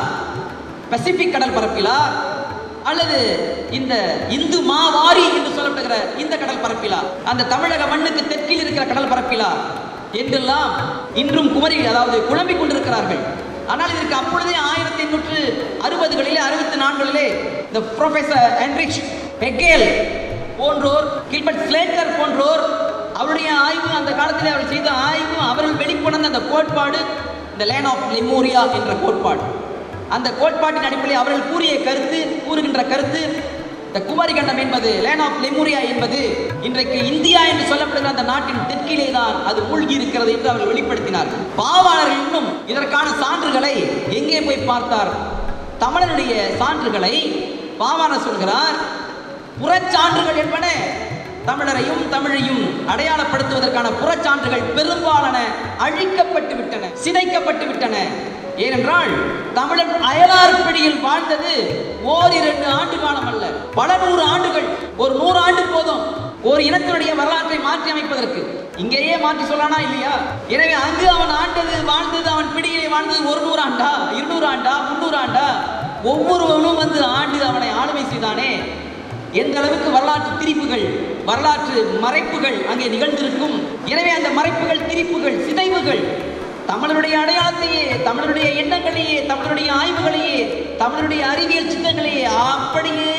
பசிபிக் கடல் பரப்பிலா அல்லது இந்த இந்து மாவாரி என்று சொல்லப்படுகிற இந்த கடல் பரப்பிலா அந்த தமிழக மண்ணுக்கு தெற்கில் இருக்கிற கடல் பரப்பிலா என்றெல்லாம் இன்றும் குமரி அதாவது குழம்பிக் கொண்டிருக்கிறார்கள் ஆனால் இதற்கு அப்பொழுதே ஆயிரத்தி எண்ணூற்று அறுபதுகளிலே அறுபத்தி நான்குகளிலே இந்த ப்ரொஃபசர் ஹென்ரிச் ஹெகேல் போன்றோர் கில்பர்ட் ஸ்லேட்டர் போன்றோர் அவருடைய ஆய்வு அந்த காலத்தில் அவர் செய்த ஆய்வு அவர்கள் வெளிக்கொணர்ந்த அந்த கோட்பாடு இந்த லேன் ஆஃப் லெமோரியா என்ற கோட்பாடு அந்த கோட்பாட்டின் அடிப்படையில் அவர்கள் கூறிய கருத்து கூறுகின்ற கருத்து இந்த குமரி கண்டம் என்பது லேன் ஆஃப் லெமோரியா என்பது இன்றைக்கு இந்தியா என்று சொல்லப்படுகிற அந்த நாட்டின் தெற்கிலே தான் அது மூழ்கி இருக்கிறது என்று அவர்கள் வெளிப்படுத்தினார்கள் பாவாளர்கள் இன்னும் இதற்கான சான்றுகளை எங்கே போய் பார்த்தார் தமிழனுடைய சான்றுகளை பாவாணர் சொல்கிறார் புறச்சான்றுகள் என்பன தமிழரையும் தமிழையும் அடையாளப்படுத்துவதற்கான புறச்சான்றுகள் பெரும்பாலான அழிக்கப்பட்டு விட்டன சிதைக்கப்பட்டு விட்டன ஏனென்றால் தமிழன் அயலார் பிடியில் வாழ்ந்தது ஓரிரண்டு ஆண்டு காலம் அல்ல பல நூறு ஆண்டுகள் ஒரு நூறு ஆண்டு போதும் ஒரு இனத்தினுடைய வரலாற்றை மாற்றி அமைப்பதற்கு இங்கேயே மாற்றி சொல்லானா இல்லையா எனவே அங்கு அவன் ஆண்டது வாழ்ந்தது அவன் பிடியிலே வாழ்ந்தது ஒரு நூறு ஆண்டா இருநூறு ஆண்டா முன்னூறு ஆண்டா ஒவ்வொருவனும் வந்து ஆண்டு அவனை ஆளுமை செய்தானே எந்த அளவுக்கு வரலாற்று திரிப்புகள் வரலாற்று மறைப்புகள் அங்கே நிகழ்ந்திருக்கும் எனவே அந்த மறைப்புகள் திரிப்புகள் சிதைவுகள் தமிழருடைய அடையாளத்தையே தமிழருடைய எண்ணங்களையே தமிழருடைய ஆய்வுகளையே தமிழருடைய அறிவியல் சித்தங்களையே அப்படியே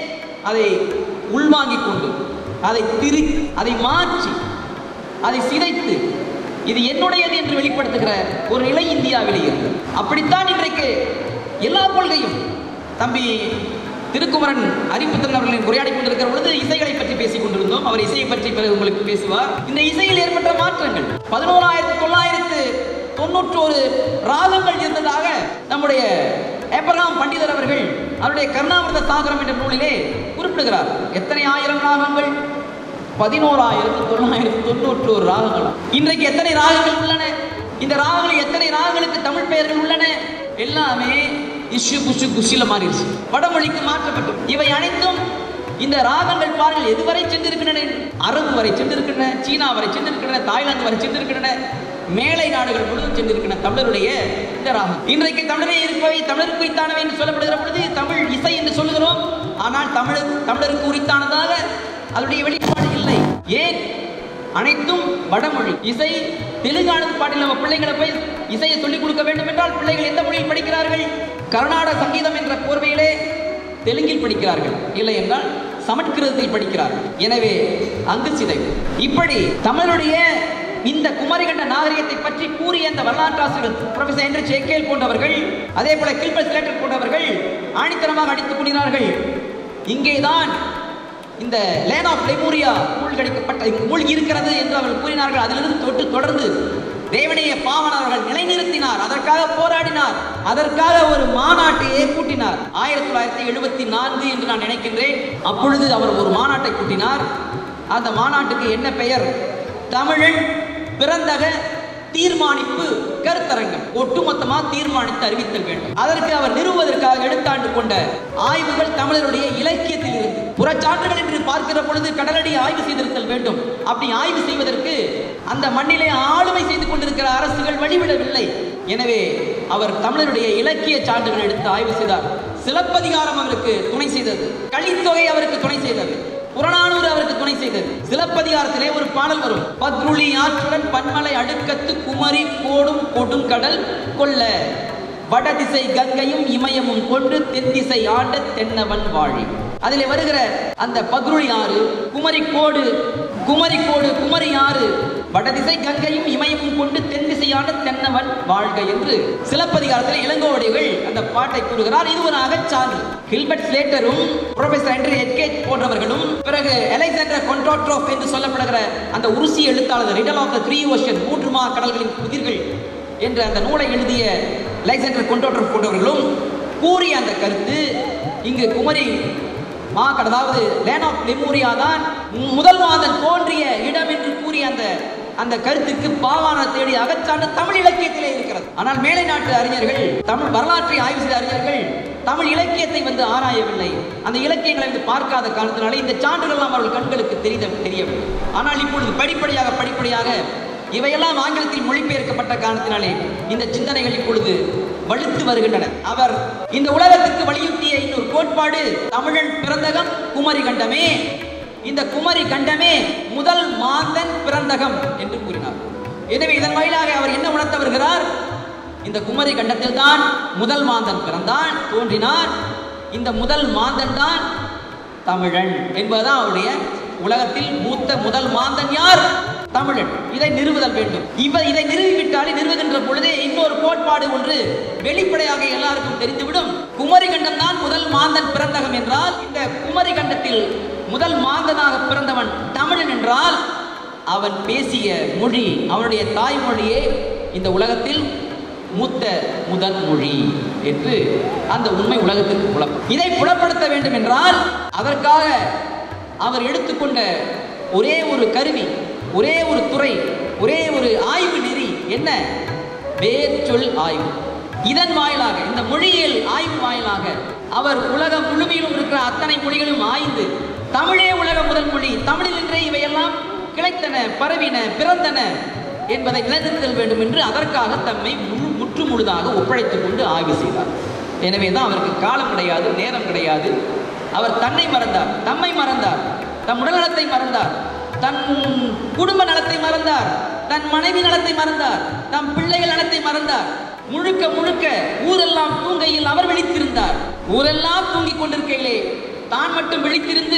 அதை உள்வாங்கிக் கொண்டு அதை திரு அதை மாற்றி அதை சிதைத்து இது என்னுடையது என்று வெளிப்படுத்துகிற ஒரு நிலை இந்தியாவிலே இருக்கு அப்படித்தான் இன்றைக்கு எல்லா கொள்கையும் தம்பி திருக்குமரன் அறிவுத்தன் அவர்களின் உரையாடி கொண்டிருக்கிற பொழுது இசைகளை பற்றி பேசிக் கொண்டிருந்தோம் அவர் இசையை பற்றி பிறகு உங்களுக்கு பேசுவார் இந்த இசையில் ஏற்பட்ட மாற்றங்கள் பதினோராயிரத்தி தொள்ளாயிரத்து தொண்ணூற்றோரு ராகங்கள் இருந்ததாக நம்முடைய ஏப்ரகாம் பண்டிதர் அவர்கள் அவருடைய கருணாமிர்த சாகரம் என்ற நூலிலே குறிப்பிடுகிறார் எத்தனை ஆயிரம் ராகங்கள் பதினோராயிரத்து தொள்ளாயிரத்து தொண்ணூற்றோரு ராகங்கள் இன்றைக்கு எத்தனை ராகங்கள் உள்ளன இந்த ராகங்கள் எத்தனை ராகங்களுக்கு தமிழ் பெயர்கள் உள்ளன எல்லாமே இஷு குஷு குஷில மாறிடுச்சு வடமொழிக்கு மாற்றப்பட்டு இவை அனைத்தும் இந்த ராகங்கள் பாருங்கள் எதுவரை சென்றிருக்கின்றன அரபு வரை சென்றிருக்கின்றன சீனா வரை சென்றிருக்கின்றன தாய்லாந்து வரை சென்றிருக்கின்றன மேலை நாடுகள் முழுவதும் சென்றிருக்கின்றன தமிழருடைய இந்த ராகம் இன்றைக்கு தமிழரே இருப்பவை தமிழருக்கு உரித்தானவை என்று சொல்லப்படுகிற பொழுது தமிழ் இசை என்று சொல்லுகிறோம் ஆனால் தமிழ் தமிழருக்கு உரித்தானதாக அதனுடைய வெளிப்பாடு இல்லை ஏன் அனைத்தும் வடமொழி இசை தெலுங்கான பாட்டில் நம்ம பிள்ளைகளை போய் இசையை சொல்லிக் கொடுக்க வேண்டும் என்றால் பிள்ளைகள் எந்த மொழியில் படிக்கிறார்கள் கர்நாடக சங்கீதம் என்ற போர்வையிலே தெலுங்கில் படிக்கிறார்கள் இல்லை என்றால் சமஸ்கிருதத்தில் படிக்கிறார்கள் எனவே அங்கு சிதைவு இப்படி தமிழுடைய இந்த குமரிகண்ட நாகரிகத்தை பற்றி கூறிய இந்த வரலாற்றாசிரியர் ப்ரொஃபசர் என்று சேக்கேல் போன்றவர்கள் அதே போல கில்பர்ட் ஸ்லேட்டர் போன்றவர்கள் ஆணித்தரமாக அடித்துக் கொண்டினார்கள் இங்கேதான் இந்த லேன் ஆஃப் லெமூரியா மூழ்கடிக்கப்பட்ட மூழ்கி இருக்கிறது என்று அவர்கள் கூறினார்கள் அதிலிருந்து தொட்டு தொடர்ந்து தேவனைய பாவன் அவர்கள் நிலைநிறுத்தினார் அதற்காக போராடினார் அதற்காக ஒரு மாநாட்டையே கூட்டினார் ஆயிரத்தி தொள்ளாயிரத்தி எழுபத்தி நான்கு என்று நான் நினைக்கின்றேன் அப்பொழுது அவர் ஒரு மாநாட்டை கூட்டினார் அந்த மாநாட்டுக்கு என்ன பெயர் தமிழன் பிறந்தக தீர்மானிப்பு கருத்தரங்கம் ஒட்டுமொத்தமா தீர்மானித்து அறிவித்தல் வேண்டும் அதற்கு அவர் நிறுவுவதற்காக எடுத்தாண்டு கொண்ட ஆய்வுகள் தமிழருடைய இலக்கியத்தில் இருந்து புறச்சான்றுகள் என்று பார்க்கிற பொழுது கடலடி ஆய்வு செய்திருத்தல் வேண்டும் அப்படி ஆய்வு செய்வதற்கு அந்த மண்ணிலே ஆளுமை செய்து கொண்டிருக்கிற அரசுகள் வழிவிடவில்லை எனவே அவர் தமிழருடைய இலக்கிய சான்றுகள் எடுத்து ஆய்வு செய்தார் சிலப்பதிகாரம் அவருக்கு துணை செய்தது கலித்தொகை அவருக்கு துணை செய்தது புறநானூறு அவருக்கு துணை செய்தது சிலப்பதிகாரத்திலே ஒரு பாடல் வரும் பத்ருளி ஆற்றுடன் பன்மலை அடுக்கத்து குமரி கோடும் கொடுங்கடல் கொல்ல வடதிசை கங்கையும் இமயமும் கொண்டு தென்திசை ஆண்ட தென்னவன் வாழி அதிலே வருகிற அந்த பத்ருளி ஆறு குமரி கோடு குமரி கோடு குமரி ஆறு வடதிசை கங்கையும் இமயமும் கொண்டு தென் திசையான தென்னவன் வாழ்க என்று சிலப்பதிகாரத்தில் இளங்கோவடிகள் அந்த பாட்டை கூறுகிறார் இது ஒரு அகச்சான்று ஹில்பர்ட் ஸ்லேட்டரும் ப்ரொஃபசர் ஹென்ரி எட்கேட் போன்றவர்களும் பிறகு அலெக்சாண்டர் கொன்ட்ரோட்ரோஃப் என்று சொல்லப்படுகிற அந்த உருசி எழுத்தாளர் riddle of the three ocean மூன்று மா கடல்களின் புதிர்கள் என்ற அந்த நூலை எழுதிய அலெக்சாண்டர் கொன்ட்ரோட்ரோஃப் போன்றவர்களும் கூறிய அந்த கருத்து இங்கு குமரி மா அதாவது லேன் ஆஃப் லெமூரியா தான் முதல் மாதம் தோன்றிய இடம் என்று கூறிய அந்த அந்த கருத்துக்கு பாவான தேடி அகச்சான்று தமிழ் இலக்கியத்திலே இருக்கிறது ஆனால் மேலை நாட்டு அறிஞர்கள் தமிழ் வரலாற்றை ஆய்வு செய்த அறிஞர்கள் தமிழ் இலக்கியத்தை வந்து ஆராயவில்லை அந்த இலக்கியங்களை வந்து பார்க்காத காரணத்தினாலே இந்த சான்றுகள் அவர்கள் கண்களுக்கு தெரிய தெரியவில்லை ஆனால் இப்பொழுது படிப்படியாக படிப்படியாக இவையெல்லாம் ஆங்கிலத்தில் மொழிபெயர்க்கப்பட்ட காரணத்தினாலே இந்த சிந்தனைகள் இப்பொழுது வலுத்து வருகின்றன அவர் இந்த உலகத்துக்கு வலியுறுத்திய இன்னொரு கோட்பாடு தமிழன் பிறந்தகம் குமரி கண்டமே இந்த குமரி கண்டமே முதல் மாந்தன் பிறந்தகம் என்று கூறினார் எனவே இதன் வாயிலாக அவர் என்ன உணர்த்த வருகிறார் இந்த குமரி கண்டத்தில் தான் முதல் மாந்தன் பிறந்தான் தோன்றினார் இந்த முதல் மாந்தன் தான் தமிழன் என்பதுதான் அவருடைய உலகத்தில் மூத்த முதல் மாந்தன் யார் தமிழன் இதை நிறுவுதல் வேண்டும் இவ இதை நிறுவிவிட்டாலே நிறுவுகின்ற பொழுதே இன்னொரு கோட்பாடு ஒன்று வெளிப்படையாக எல்லாருக்கும் தெரிந்துவிடும் குமரி கண்டம் தான் முதல் மாந்தன் பிறந்தகம் என்றால் இந்த குமரி கண்டத்தில் முதல் மாந்தனாக பிறந்தவன் தமிழன் என்றால் அவன் பேசிய மொழி அவனுடைய தாய்மொழியே இந்த உலகத்தில் மூத்த முதல் மொழி என்று அந்த உண்மை உலகத்திற்கு புலம் இதை புலப்படுத்த வேண்டும் என்றால் அதற்காக அவர் எடுத்துக்கொண்ட ஒரே ஒரு கருவி ஒரே ஒரு துறை ஒரே ஒரு ஆய்வு நெறி என்ன வேர்ச்சொல் ஆய்வு இதன் வாயிலாக இந்த மொழியியல் ஆய்வு வாயிலாக அவர் உலகம் முழுமையிலும் இருக்கிற அத்தனை மொழிகளும் ஆய்ந்து தமிழே உலக முதல் மொழி தமிழில் நின்றே இவையெல்லாம் கிளைத்தன பரவின பிறந்தன என்பதை நிலைநிறுத்தல் வேண்டும் என்று அதற்காக தம்மை முழு முற்று முழுதாக ஒப்படைத்துக் கொண்டு ஆய்வு செய்தார் எனவே தான் அவருக்கு காலம் கிடையாது நேரம் கிடையாது அவர் தன்னை மறந்தார் தம்மை மறந்தார் தம் உடல்நலத்தை மறந்தார் தன் குடும்ப நலத்தை மறந்தார் தன் மனைவி நலத்தை மறந்தார் தம் பிள்ளைகள் நலத்தை மறந்தார் முழுக்க முழுக்க ஊரெல்லாம் தூங்கையில் அவர் விழித்திருந்தார் ஊரெல்லாம் தூங்கிக் கொண்டிருக்கையிலே தான் மட்டும் விழித்திருந்து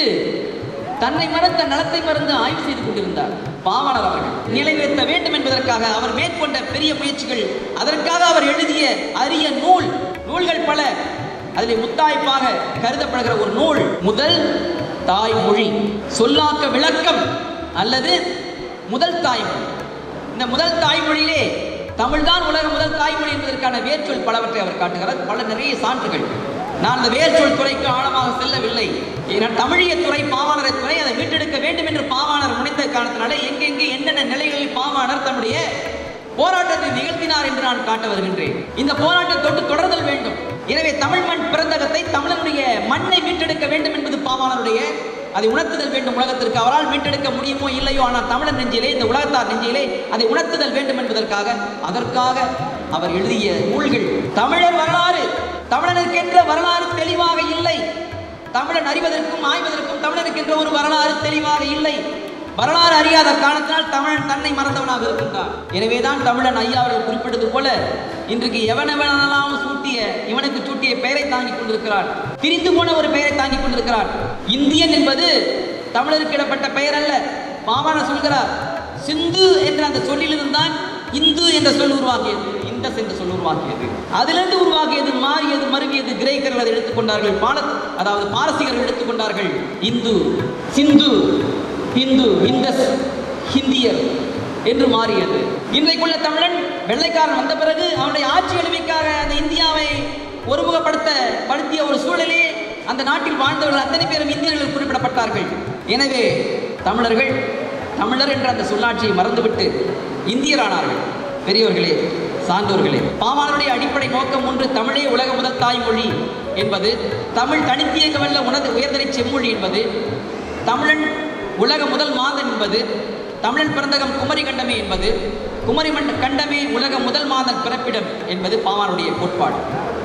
தன்னை மறந்த நலத்தை மறந்து ஆய்வு செய்து கொண்டிருந்தார் பாவலர் அவர்கள் நிலைநிறுத்த வேண்டும் என்பதற்காக அவர் மேற்கொண்ட பெரிய முயற்சிகள் அதற்காக அவர் எழுதிய அரிய நூல் நூல்கள் பல அதில் முத்தாய்ப்பாக கருதப்படுகிற ஒரு நூல் முதல் தாய்மொழி சொல்லாக்க விளக்கம் அல்லது முதல் தாய்மொழி இந்த முதல் தாய்மொழியிலே தமிழ்தான் உலக முதல் தாய்மொழி என்பதற்கான வேர்ச்சொல் பலவற்றை அவர் காட்டுகிறார் பல நிறைய சான்றுகள் நான் அந்த வேர்ச்சொல் துறைக்கு ஆழமாக செல்லவில்லை ஏனால் தமிழிய துறை பாவாணரை துறை அதை மீட்டெடுக்க வேண்டும் என்று பாவாணர் முனைந்த காரணத்தினாலே எங்கெங்கே என்னென்ன நிலைகளில் பாவாணர் தன்னுடைய போராட்டத்தை நிகழ்த்தினார் என்று நான் காட்ட வருகின்றேன் இந்த போராட்டம் தொட்டு தொடர்தல் வேண்டும் எனவே தமிழ் மண் பிறந்தகத்தை தமிழனுடைய மண்ணை மீட்டெடுக்க வேண்டும் என்பது பாவாணருடைய அதை உணர்த்துதல் வேண்டும் உலகத்திற்கு அவரால் மீட்டெடுக்க முடியுமோ இல்லையோ ஆனால் தமிழர் நெஞ்சிலே இந்த உலகத்தார் நெஞ்சிலே அதை உணர்த்துதல் வேண்டும் என்பதற்காக அதற்காக அவர் எழுதிய நூல்கள் தமிழர் வரலாறு தமிழனுக்கென்ற வரலாறு தெளிவாக இல்லை தமிழன் அறிவதற்கும் ஆய்வதற்கும் தமிழனுக்கென்ற ஒரு வரலாறு தெளிவாக இல்லை வரலாறு அறியாத காரணத்தினால் தமிழன் தன்னை மறந்தவனாக இருக்கின்றான் எனவேதான் தமிழன் ஐயா அவர்கள் குறிப்பிட்டது போல இன்றைக்கு எவனெவனெல்லாம் சூட்டிய இவனுக்கு சூட்டிய பெயரை தாங்கிக் கொண்டிருக்கிறான் பிரிந்து போன ஒரு பெயரை தாங்கிக் கொண்டிருக்கிறான் இந்தியன் என்பது தமிழருக்கு இடப்பட்ட பெயர் அல்ல பாவான சொல்கிறார் சிந்து என்ற அந்த சொல்லிலிருந்தான் இந்து என்ற சொல் உருவாக்கியது இந்தஸ் என்ற சொல் உருவாக்கியது அதிலிருந்து உருவாக்கியது மாறியது மருவியது கிரேக்கர்கள் அதை எடுத்துக்கொண்டார்கள் பால அதாவது பாரசீகர்கள் எடுத்துக்கொண்டார்கள் இந்து சிந்து ஹிந்து இந்தஸ் ஹிந்தியர் என்று மாறியது இன்றைக்குள்ள தமிழன் வெள்ளைக்காரன் வந்த பிறகு அவனுடைய ஆட்சி எளிமைக்காக அந்த இந்தியாவை ஒருமுகப்படுத்த படுத்திய ஒரு சூழலே அந்த நாட்டில் வாழ்ந்தவர்கள் அத்தனை பேரும் இந்தியர்கள் குறிப்பிடப்பட்டார்கள் எனவே தமிழர்கள் தமிழர் என்ற அந்த சொல்லாட்சியை மறந்துவிட்டு இந்தியரானார்கள் பெரியவர்களே சான்றோர்களே பாவாளருடைய அடிப்படை நோக்கம் ஒன்று தமிழே உலக முதல் தாய்மொழி என்பது தமிழ் தனித்தியங்க வல்ல உணர்ந்து உயர்தலை செம்மொழி என்பது தமிழன் உலக முதல் மாதன் என்பது தமிழன் பிறந்தகம் குமரி கண்டமே என்பது குமரி மண்ட கண்டமே உலக முதல் மாதன் பிறப்பிடம் என்பது பாவானுடைய கோட்பாடு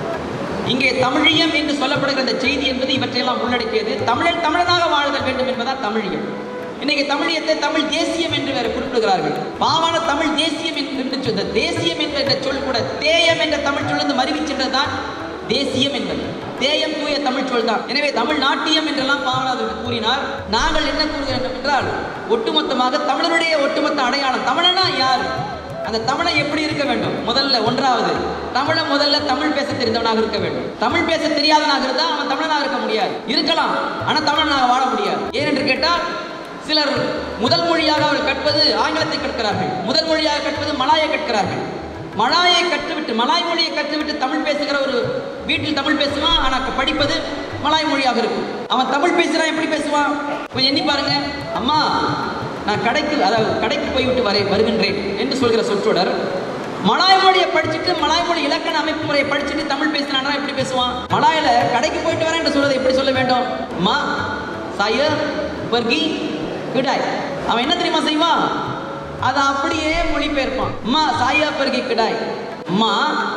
இங்கே தமிழியம் என்று சொல்லப்படுகிற இந்த செய்தி என்பது இவற்றையெல்லாம் உள்ளடக்கியது தமிழன் தமிழனாக வாழுதல் வேண்டும் என்பதால் தமிழியம் இன்னைக்கு தமிழியத்தை தமிழ் தேசியம் என்று வேறு குறிப்பிடுகிறார்கள் பாவான தமிழ் தேசியம் என்று சொன்ன தேசியம் என்ற சொல் கூட தேயம் என்ற தமிழ் சொல்லிருந்து மருவி சென்றதுதான் தேசியம் என்பது தேயம் தூய தமிழ் சொல் தான் எனவே தமிழ் நாட்டியம் என்றெல்லாம் பாவனாதர் கூறினார் நாங்கள் என்ன கூறுகிறோம் என்றால் ஒட்டுமொத்தமாக தமிழருடைய ஒட்டுமொத்த அடையாளம் தமிழனா யார் அந்த தமிழை எப்படி இருக்க வேண்டும் முதல்ல ஒன்றாவது தமிழை முதல்ல தமிழ் பேச தெரிந்தவனாக இருக்க வேண்டும் தமிழ் பேச தெரியாதவனாக இருந்தால் அவன் தமிழனாக இருக்க முடியாது இருக்கலாம் ஆனால் தமிழனாக வாழ முடியாது ஏனென்று கேட்டால் சிலர் முதல் மொழியாக அவர்கள் கற்பது ஆங்கிலத்தை கற்கிறார்கள் முதல் மொழியாக கற்பது மலாயை கற்கிறார்கள் மலாயை கற்றுவிட்டு மலாய் மொழியை கற்றுவிட்டு தமிழ் பேசுகிற ஒரு வீட்டில் தமிழ் பேசுவான் ஆனால் படிப்பது மலாய் மொழியாக இருக்கும் அவன் தமிழ் பேசுகிறான் எப்படி பேசுவான் கொஞ்சம் எண்ணி பாருங்க அம்மா நான் கடைக்கு அதாவது கடைக்கு போய்விட்டு வரை வருகின்றேன் என்று சொல்கிற சொற்றொடர் மலாய் மொழியை படிச்சுட்டு மலாய் மொழி இலக்கண அமைப்பு முறையை படிச்சுட்டு தமிழ் பேசினானா எப்படி பேசுவான் மலாயில கடைக்கு போயிட்டு வரேன் என்று சொல்வதை எப்படி சொல்ல வேண்டும் மா சாய பர்கி கிடாய் அவன் என்ன தெரியுமா செய்வான் அதை அப்படியே மொழிபெயர்ப்பான் மா சாயா பர்கி கிடாய் மா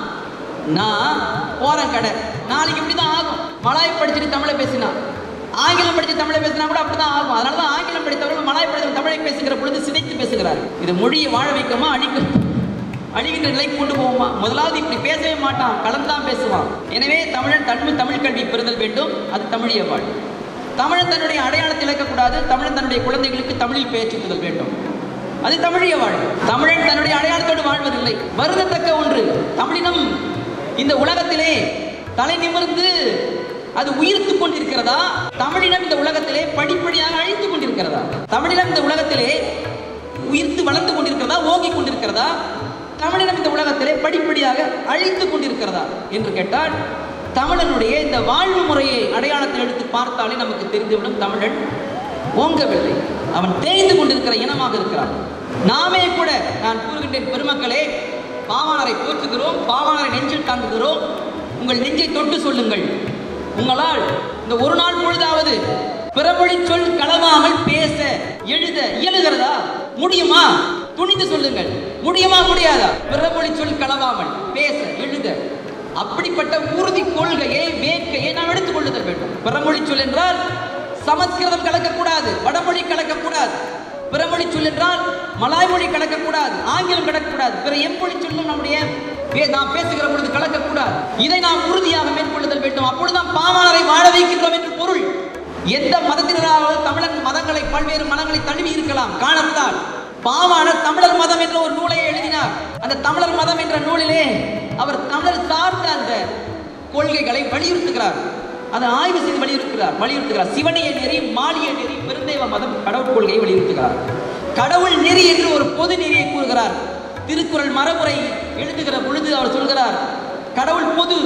நான் போறேன் கடை நாளைக்கு இப்படி தான் ஆகும் மலாய் படிச்சுட்டு தமிழை பேசினா ஆங்கிலம் படிச்சு தமிழை பேசினா கூட அப்படிதான் ஆகும் அதனால தான் ஆங்கிலம் படித்தவர்கள் மலாய் படித்த தமிழை பேசுகிற பொழுது சிதைத்து பேசுகிறார் இது மொழியை வாழ வைக்குமா அழிக்கும் அழிகின்ற நிலைக்கு கொண்டு போவோமா முதலாவது இப்படி பேசவே மாட்டான் கலந்தான் பேசுவான் எனவே தமிழன் தமிழ் தமிழ் கல்வி பெறுதல் வேண்டும் அது தமிழிய வாழ் தமிழன் தன்னுடைய அடையாளத்தை இழக்கக்கூடாது தமிழன் தன்னுடைய குழந்தைகளுக்கு தமிழில் பேச்சுக்குதல் வேண்டும் அது தமிழிய வாழ்வு தமிழன் தன்னுடைய அடையாளத்தோடு வாழ்வதில்லை வருந்தத்தக்க ஒன்று தமிழினம் இந்த உலகத்திலே தலை நிமிர்ந்து அது உயிர்த்துக் கொண்டிருக்கிறதா தமிழினம் இந்த உலகத்திலே படிப்படியாக அழித்துக் கொண்டிருக்கிறதா தமிழினம் இந்த உலகத்திலே உயிர்த்து வளர்ந்து கொண்டிருக்கிறதா ஓங்கிக் கொண்டிருக்கிறதா தமிழினம் இந்த உலகத்திலே படிப்படியாக அழித்துக் கொண்டிருக்கிறதா என்று கேட்டால் தமிழனுடைய இந்த வாழ்வு முறையை அடையாளத்தில் எடுத்து பார்த்தாலே நமக்கு தெரிந்துவிடும் தமிழன் ஓங்கவில்லை அவன் தேய்ந்து கொண்டிருக்கிற இனமாக இருக்கிறான் நாமே கூட நான் கூறுகின்றேன் பெருமக்களே பாவாணரை போற்றுகிறோம் பாவாணரை நெஞ்சில் தாங்குகிறோம் உங்கள் நெஞ்சை தொட்டு சொல்லுங்கள் உங்களால் இந்த ஒரு நாள் பொழுதாவது பிறமொழி சொல் கலவாமல் பேச எழுத இயலுகிறதா முடியுமா துணிந்து சொல்லுங்கள் முடியுமா முடியாதா பிறமொழி சொல் கலவாமல் பேச எழுத அப்படிப்பட்ட உறுதி கொள்கையை வேட்கையை நாம் எடுத்துக் கொள்ளுதல் வேண்டும் பிறமொழி சொல் என்றால் சமஸ்கிருதம் கலக்கக்கூடாது வடமொழி கலக்கக்கூடாது பிறமொழி சொல் என்றால் மலாய் மொழி கலக்கக்கூடாது ஆங்கிலம் கலக்கக்கூடாது பிற எம்மொழி சொல்லும் நம்முடைய பே- நாம் பேசுகிற பொழுது கலக்கக்கூடாது இதை நாம் உறுதியாக மேற்கொள்ளுதல் வேண்டும் அப்பொழுதுதான் பாவாணரை வாழ வைக்கின்றோம் என்று பொருள் எந்த மதத்தினராவது தமிழன் மதங்களை பல்வேறு மதங்களை தழுவி இருக்கலாம் காணத்தால் பாவாணர் தமிழர் மதம் என்ற ஒரு நூலை எழுதினார் அந்த தமிழர் மதம் என்ற நூலிலே அவர் தமிழர் சார்ந்த அந்த கொள்கைகளை வலியுறுத்துகிறார் அதை ஆய்வு செய்து வலியுறுத்துகிறார் வலியுறுத்துகிறார் சிவனிய நெறி மாலிய நெறி பெருந்தேவ மதம் கடவுள் கொள்கையை வலியுறுத்துகிறார் கடவுள் நெறி என்று ஒரு பொது நெறியை கூறுகிறார் திருக்குறள் மரபுரை எழுதுகிற பொழுது அவர் சொல்கிறார் கடவுள் பொது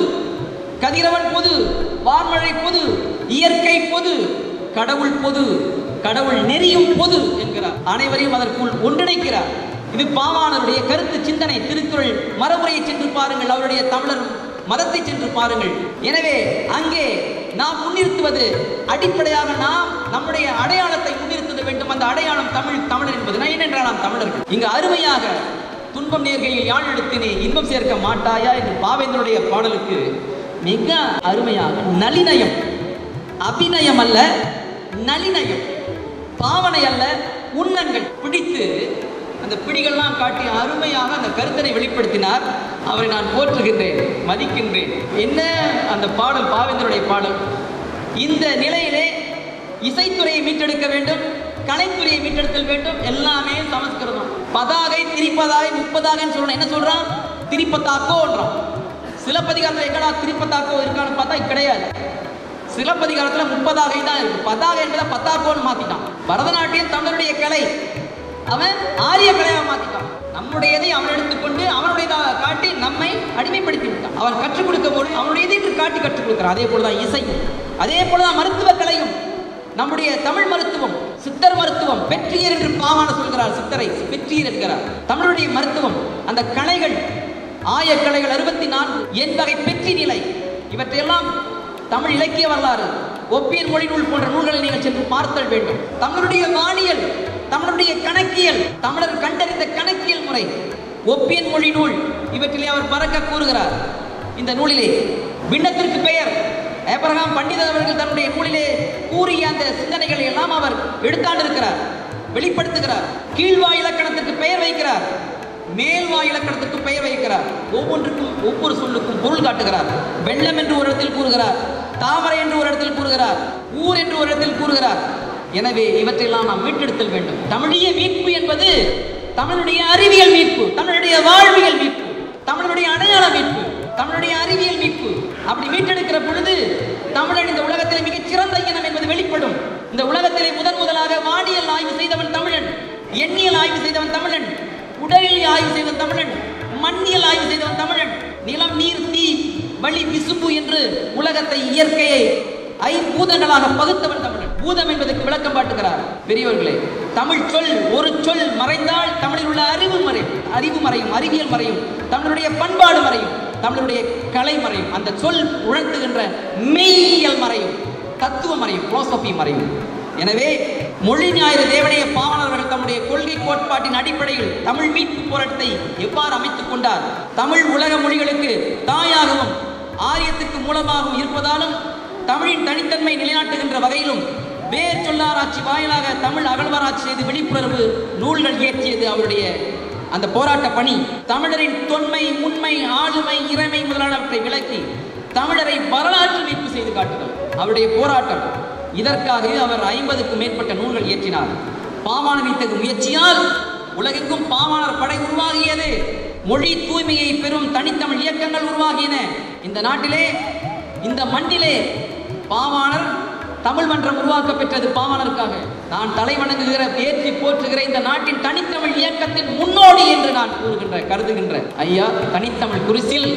கதிரவன் பொது வான்மழை பொது இயற்கை பொது கடவுள் பொது கடவுள் நெறியும் பொது என்கிறார் அனைவரையும் அதற்குள் ஒன்றிணைக்கிறார் இது பாவாணருடைய கருத்து சிந்தனை திருக்குறள் மரபுரையை சென்று பாருங்கள் அவருடைய தமிழர் மதத்தை சென்று பாருங்கள் எனவே அங்கே நாம் முன்னிறுத்துவது அடிப்படையாக நாம் நம்முடைய அடையாளத்தை முன்னிறுத்த வேண்டும் அந்த அடையாளம் தமிழ் தமிழர் என்பது நான் ஏனென்றால் நாம் தமிழர்கள் இங்கு அருமையாக துன்பம் நேர்கையில் யாழ் எடுத்தினே இன்பம் சேர்க்க மாட்டாயா என்று பாவேந்தருடைய பாடலுக்கு மிக அருமையாக நளினயம் அபிநயம் அல்ல நளினயம் பாவனை அல்ல உன்னங்கள் பிடித்து அந்த பிடிகள்லாம் காட்டி அருமையாக அந்த கருத்தனை வெளிப்படுத்தினார் அவரை நான் போற்றுகின்றேன் மதிக்கின்றேன் என்ன அந்த பாடல் பாவேந்தருடைய பாடல் இந்த நிலையிலே இசைத்துறையை மீட்டெடுக்க வேண்டும் கலைத்துறையை மீட்டெடுத்தல் வேண்டும் எல்லாமே சமஸ்கிருதம் பதாகை திரிப்பதாகை முப்பதாகைன்னு சொல்றான் என்ன சொல்றான் திரிப்பத்தாக்கோன்றான் சிலப்பதிகாரத்தில் எங்கடா திரிப்பத்தாக்கோ இருக்கான்னு பார்த்தா கிடையாது சிலப்பதிகாரத்துல முப்பதாகை தான் இருக்கு பதாகை என்பதை பத்தாக்கோன்னு மாத்திட்டான் பரதநாட்டியம் தமிழருடைய கலை அவன் ஆரிய கலையாக மாத்திட்டான் நம்முடையதை அவன் எடுத்துக்கொண்டு அவனுடையதாக காட்டி நம்மை அடிமைப்படுத்தி விட்டான் அவன் கற்றுக் கொடுக்க போது அவனுடையதை என்று காட்டி கற்றுக் கொடுக்கிறான் அதே போலதான் இசை அதே போலதான் மருத்துவ கலையும் நம்முடைய தமிழ் மருத்துவம் சித்தர் மருத்துவம் வெற்றியர் என்று பாவான சொல்கிறார் சித்தரை வெற்றியர் என்கிறார் தமிழுடைய மருத்துவம் அந்த கலைகள் ஆயக்கலைகள் அறுபத்தி நான்கு என் வகை பெற்றி நிலை இவற்றையெல்லாம் தமிழ் இலக்கிய வரலாறு ஒப்பியல் மொழி நூல் போன்ற நூல்களை நீங்கள் சென்று பார்த்தல் வேண்டும் தமிழுடைய வானியல் தமிழுடைய கணக்கியல் தமிழர் கண்டறிந்த கணக்கியல் முறை ஒப்பியல் மொழி நூல் இவற்றிலே அவர் பறக்க கூறுகிறார் இந்த நூலிலே விண்ணத்திற்கு பெயர் ஏப்ரகாம் பண்டிதர் அவர்கள் தன்னுடைய நூலிலே கூறிய அந்த சிந்தனைகளை எல்லாம் அவர் எடுத்தாண்டிருக்கிறார் வெளிப்படுத்துகிறார் கீழ்வாய் இலக்கணத்திற்கு பெயர் வைக்கிறார் மேல்வாய் இலக்கணத்துக்கு பெயர் வைக்கிறார் ஒவ்வொன்றுக்கும் ஒவ்வொரு சொல்லுக்கும் பொருள் காட்டுகிறார் வெள்ளம் என்று ஒரு இடத்தில் கூறுகிறார் தாமரை என்று ஒரு இடத்தில் கூறுகிறார் ஊர் என்று ஒரு இடத்தில் கூறுகிறார் எனவே இவற்றையெல்லாம் நாம் மீட்டெடுத்தல் வேண்டும் தமிழிய மீட்பு என்பது தமிழுடைய அறிவியல் மீட்பு தமிழுடைய வாழ்வியல் மீட்பு தமிழுடைய அடையாள மீட்பு தமிழுடைய அறிவியல் மீட்பு அப்படி மீட்டெடுக்கிற பொழுது தமிழன் இந்த உலகத்திலே மிகச் சிறந்த இனம் என்பது வெளிப்படும் இந்த உலகத்திலே முதன் முதலாக வானியல் ஆய்வு செய்தவன் தமிழன் எண்ணியல் ஆய்வு செய்தவன் தமிழன் உடலியல் ஆய்வு செய்தவன் தமிழன் மண்ணியல் ஆய்வு செய்தவன் தமிழன் நிலம் நீர் தீ வழி விசும்பு என்று உலகத்தை இயற்கையை ஐம்பூதங்களாக பகுத்தவன் தமிழன் பூதம் என்பதற்கு விளக்கம் காட்டுகிறார் பெரியவர்களே தமிழ் சொல் ஒரு சொல் மறைந்தால் தமிழில் உள்ள அறிவு மறையும் அறிவு மறையும் அறிவியல் மறையும் தமிழருடைய பண்பாடு மறையும் தமிழருடைய கலை மறையும் அந்த சொல் உணர்த்துகின்ற மெய்யியல் மறையும் தத்துவம் மறையும் பிலோசபி மறையும் எனவே மொழி ஞாயிறு தேவனைய பாவனர்கள் தம்முடைய கொள்கை கோட்பாட்டின் அடிப்படையில் தமிழ் மீட்பு போராட்டத்தை எவ்வாறு அமைத்துக் கொண்டார் தமிழ் உலக மொழிகளுக்கு தாயாகவும் ஆரியத்துக்கு மூலமாகவும் இருப்பதாலும் தமிழின் தனித்தன்மை நிலைநாட்டுகின்ற வகையிலும் வேர் சொல்லாராய்ச்சி வாயிலாக தமிழ் அகழ்வாராய்ச்சி செய்து விழிப்புணர்வு நூல்கள் இயற்றியது அவருடைய அந்த போராட்ட பணி தமிழரின் தொன்மை உண்மை ஆளுமை இறைமை முதலானவற்றை விளக்கி தமிழரை வரலாற்று மீட்பு செய்து காட்டுதல் அவருடைய போராட்டம் இதற்காக அவர் ஐம்பதுக்கும் மேற்பட்ட நூல்கள் இயற்றினார் பாவாணர் இத்தகு முயற்சியால் உலகெங்கும் பாவாணர் படை உருவாகியது மொழி தூய்மையை பெறும் தனித்தமிழ் இயக்கங்கள் உருவாகியன இந்த நாட்டிலே இந்த மண்ணிலே பாவாணர் தமிழ் மன்றம் உருவாக்க பெற்றது பாவாணருக்காக நான் தலை வணங்குகிற ஏற்றி போற்றுகிற இந்த நாட்டின் தனித்தமிழ் இயக்கத்தின் முன்னோடி என்று நான் கூறுகின்ற கருதுகின்ற ஐயா தனித்தமிழ் குரிசில்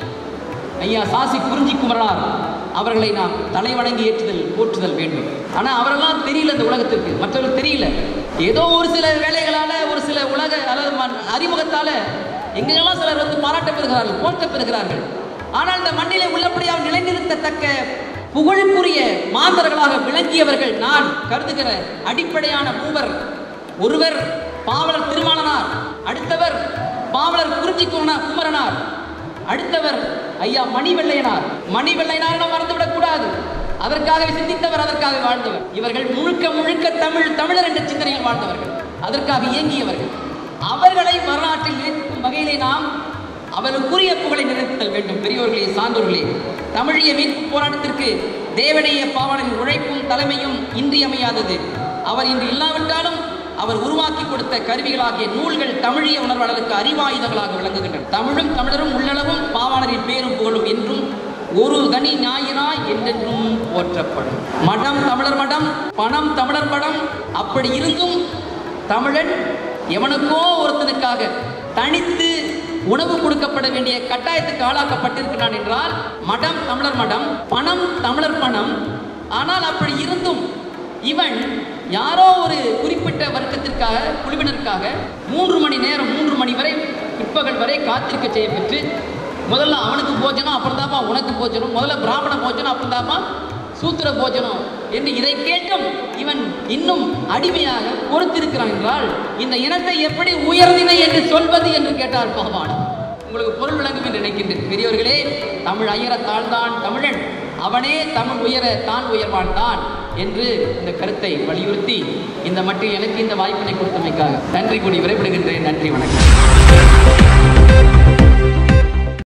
ஐயா சாசி குறிஞ்சி குமரனார் அவர்களை நாம் தலை வணங்கி ஏற்றுதல் போற்றுதல் வேண்டும் ஆனா அவரெல்லாம் தெரியல இந்த உலகத்திற்கு மற்றவர்கள் தெரியல ஏதோ ஒரு சில வேலைகளால ஒரு சில உலக அல்லது ம- அறிமுகத்தால எங்கெல்லாம் சிலர் வந்து பாராட்ட பெறுகிறார்கள் போற்ற பெறுகிறார்கள் ஆனால் இந்த மண்ணிலே உள்ளபடியாக நிலைநிறுத்தத்தக்க புகழுக்குரிய மாந்தர்களாக விளங்கியவர்கள் நான் கருதுகிற அடிப்படையான மூவர் ஒருவர் பாவலர் திருமாலனார் அடுத்தவர் பாவலர் குறிஞ்சி குமரனார் குமரனார் அடுத்தவர் ஐயா மணிவெள்ளையனார் மணிவெள்ளையனார் நாம் மறந்துவிடக் கூடாது அதற்காகவே சிந்தித்தவர் அதற்காக வாழ்ந்தவர் இவர்கள் முழுக்க முழுக்க தமிழ் தமிழர் என்ற சிந்தனையில் வாழ்ந்தவர்கள் அதற்காக இயங்கியவர்கள் அவர்களை வரலாற்றில் நினைக்கும் வகையிலே நாம் அவர்களுக்குரிய புகழை நிறுத்தல் வேண்டும் பெரியோர்களே சான்றோர்களே தமிழிய மீட்பு போராட்டத்திற்கு தேவனைய பாவனின் உழைப்பும் தலைமையும் இன்றியமையாதது அவர் இன்று இல்லாவிட்டாலும் அவர் உருவாக்கி கொடுத்த கருவிகளாகிய நூல்கள் தமிழிய உணர்வாளருக்கு அறிவாயுதங்களாக விளங்குகின்றன தமிழும் தமிழரும் உள்ளளவும் பாவாணரின் பேரும் புகழும் என்றும் ஒரு தனி ஞாயிறாய் என்றென்றும் போற்றப்படும் மடம் தமிழர் மடம் பணம் தமிழர் படம் அப்படி இருந்தும் தமிழன் எவனுக்கோ ஒருத்தனுக்காக தனித்து உணவு கொடுக்கப்பட வேண்டிய கட்டாயத்துக்கு ஆளாக்கப்பட்டிருக்கிறான் என்றால் மடம் தமிழர் மடம் பணம் தமிழர் பணம் ஆனால் அப்படி இருந்தும் இவன் யாரோ ஒரு குறிப்பிட்ட வர்க்கத்திற்காக குழுவினருக்காக மூன்று மணி நேரம் மூன்று மணி வரை பிற்பகல் வரை காத்திருக்க செய்யப்பெற்று முதல்ல அவனுக்கு போஜனம் அப்புறம் தாப்பா உனக்கு போஜனம் முதல்ல பிராமண போஜனம் அப்புறம் தாப்பா சூத்திர போஜனம் என்று இதை கேட்டும் இவன் இன்னும் அடிமையாக பொறுத்திருக்கிறான் என்றால் இந்த இனத்தை எப்படி உயர்தினை என்று சொல்வது என்று கேட்டார் பாவாணன் உங்களுக்கு பொருள் விளங்கும் என்று நினைக்கின்றேன் பெரியவர்களே தமிழ் ஐயர தாழ்ந்தான் தமிழன் அவனே தமிழ் உயர தான் உயர்வான் தான் என்று இந்த கருத்தை வலியுறுத்தி இந்த மட்டில் எனக்கு இந்த வாய்ப்பினை கொடுத்தமைக்காக நன்றி கூடி விரைவிடுகின்றேன் நன்றி வணக்கம்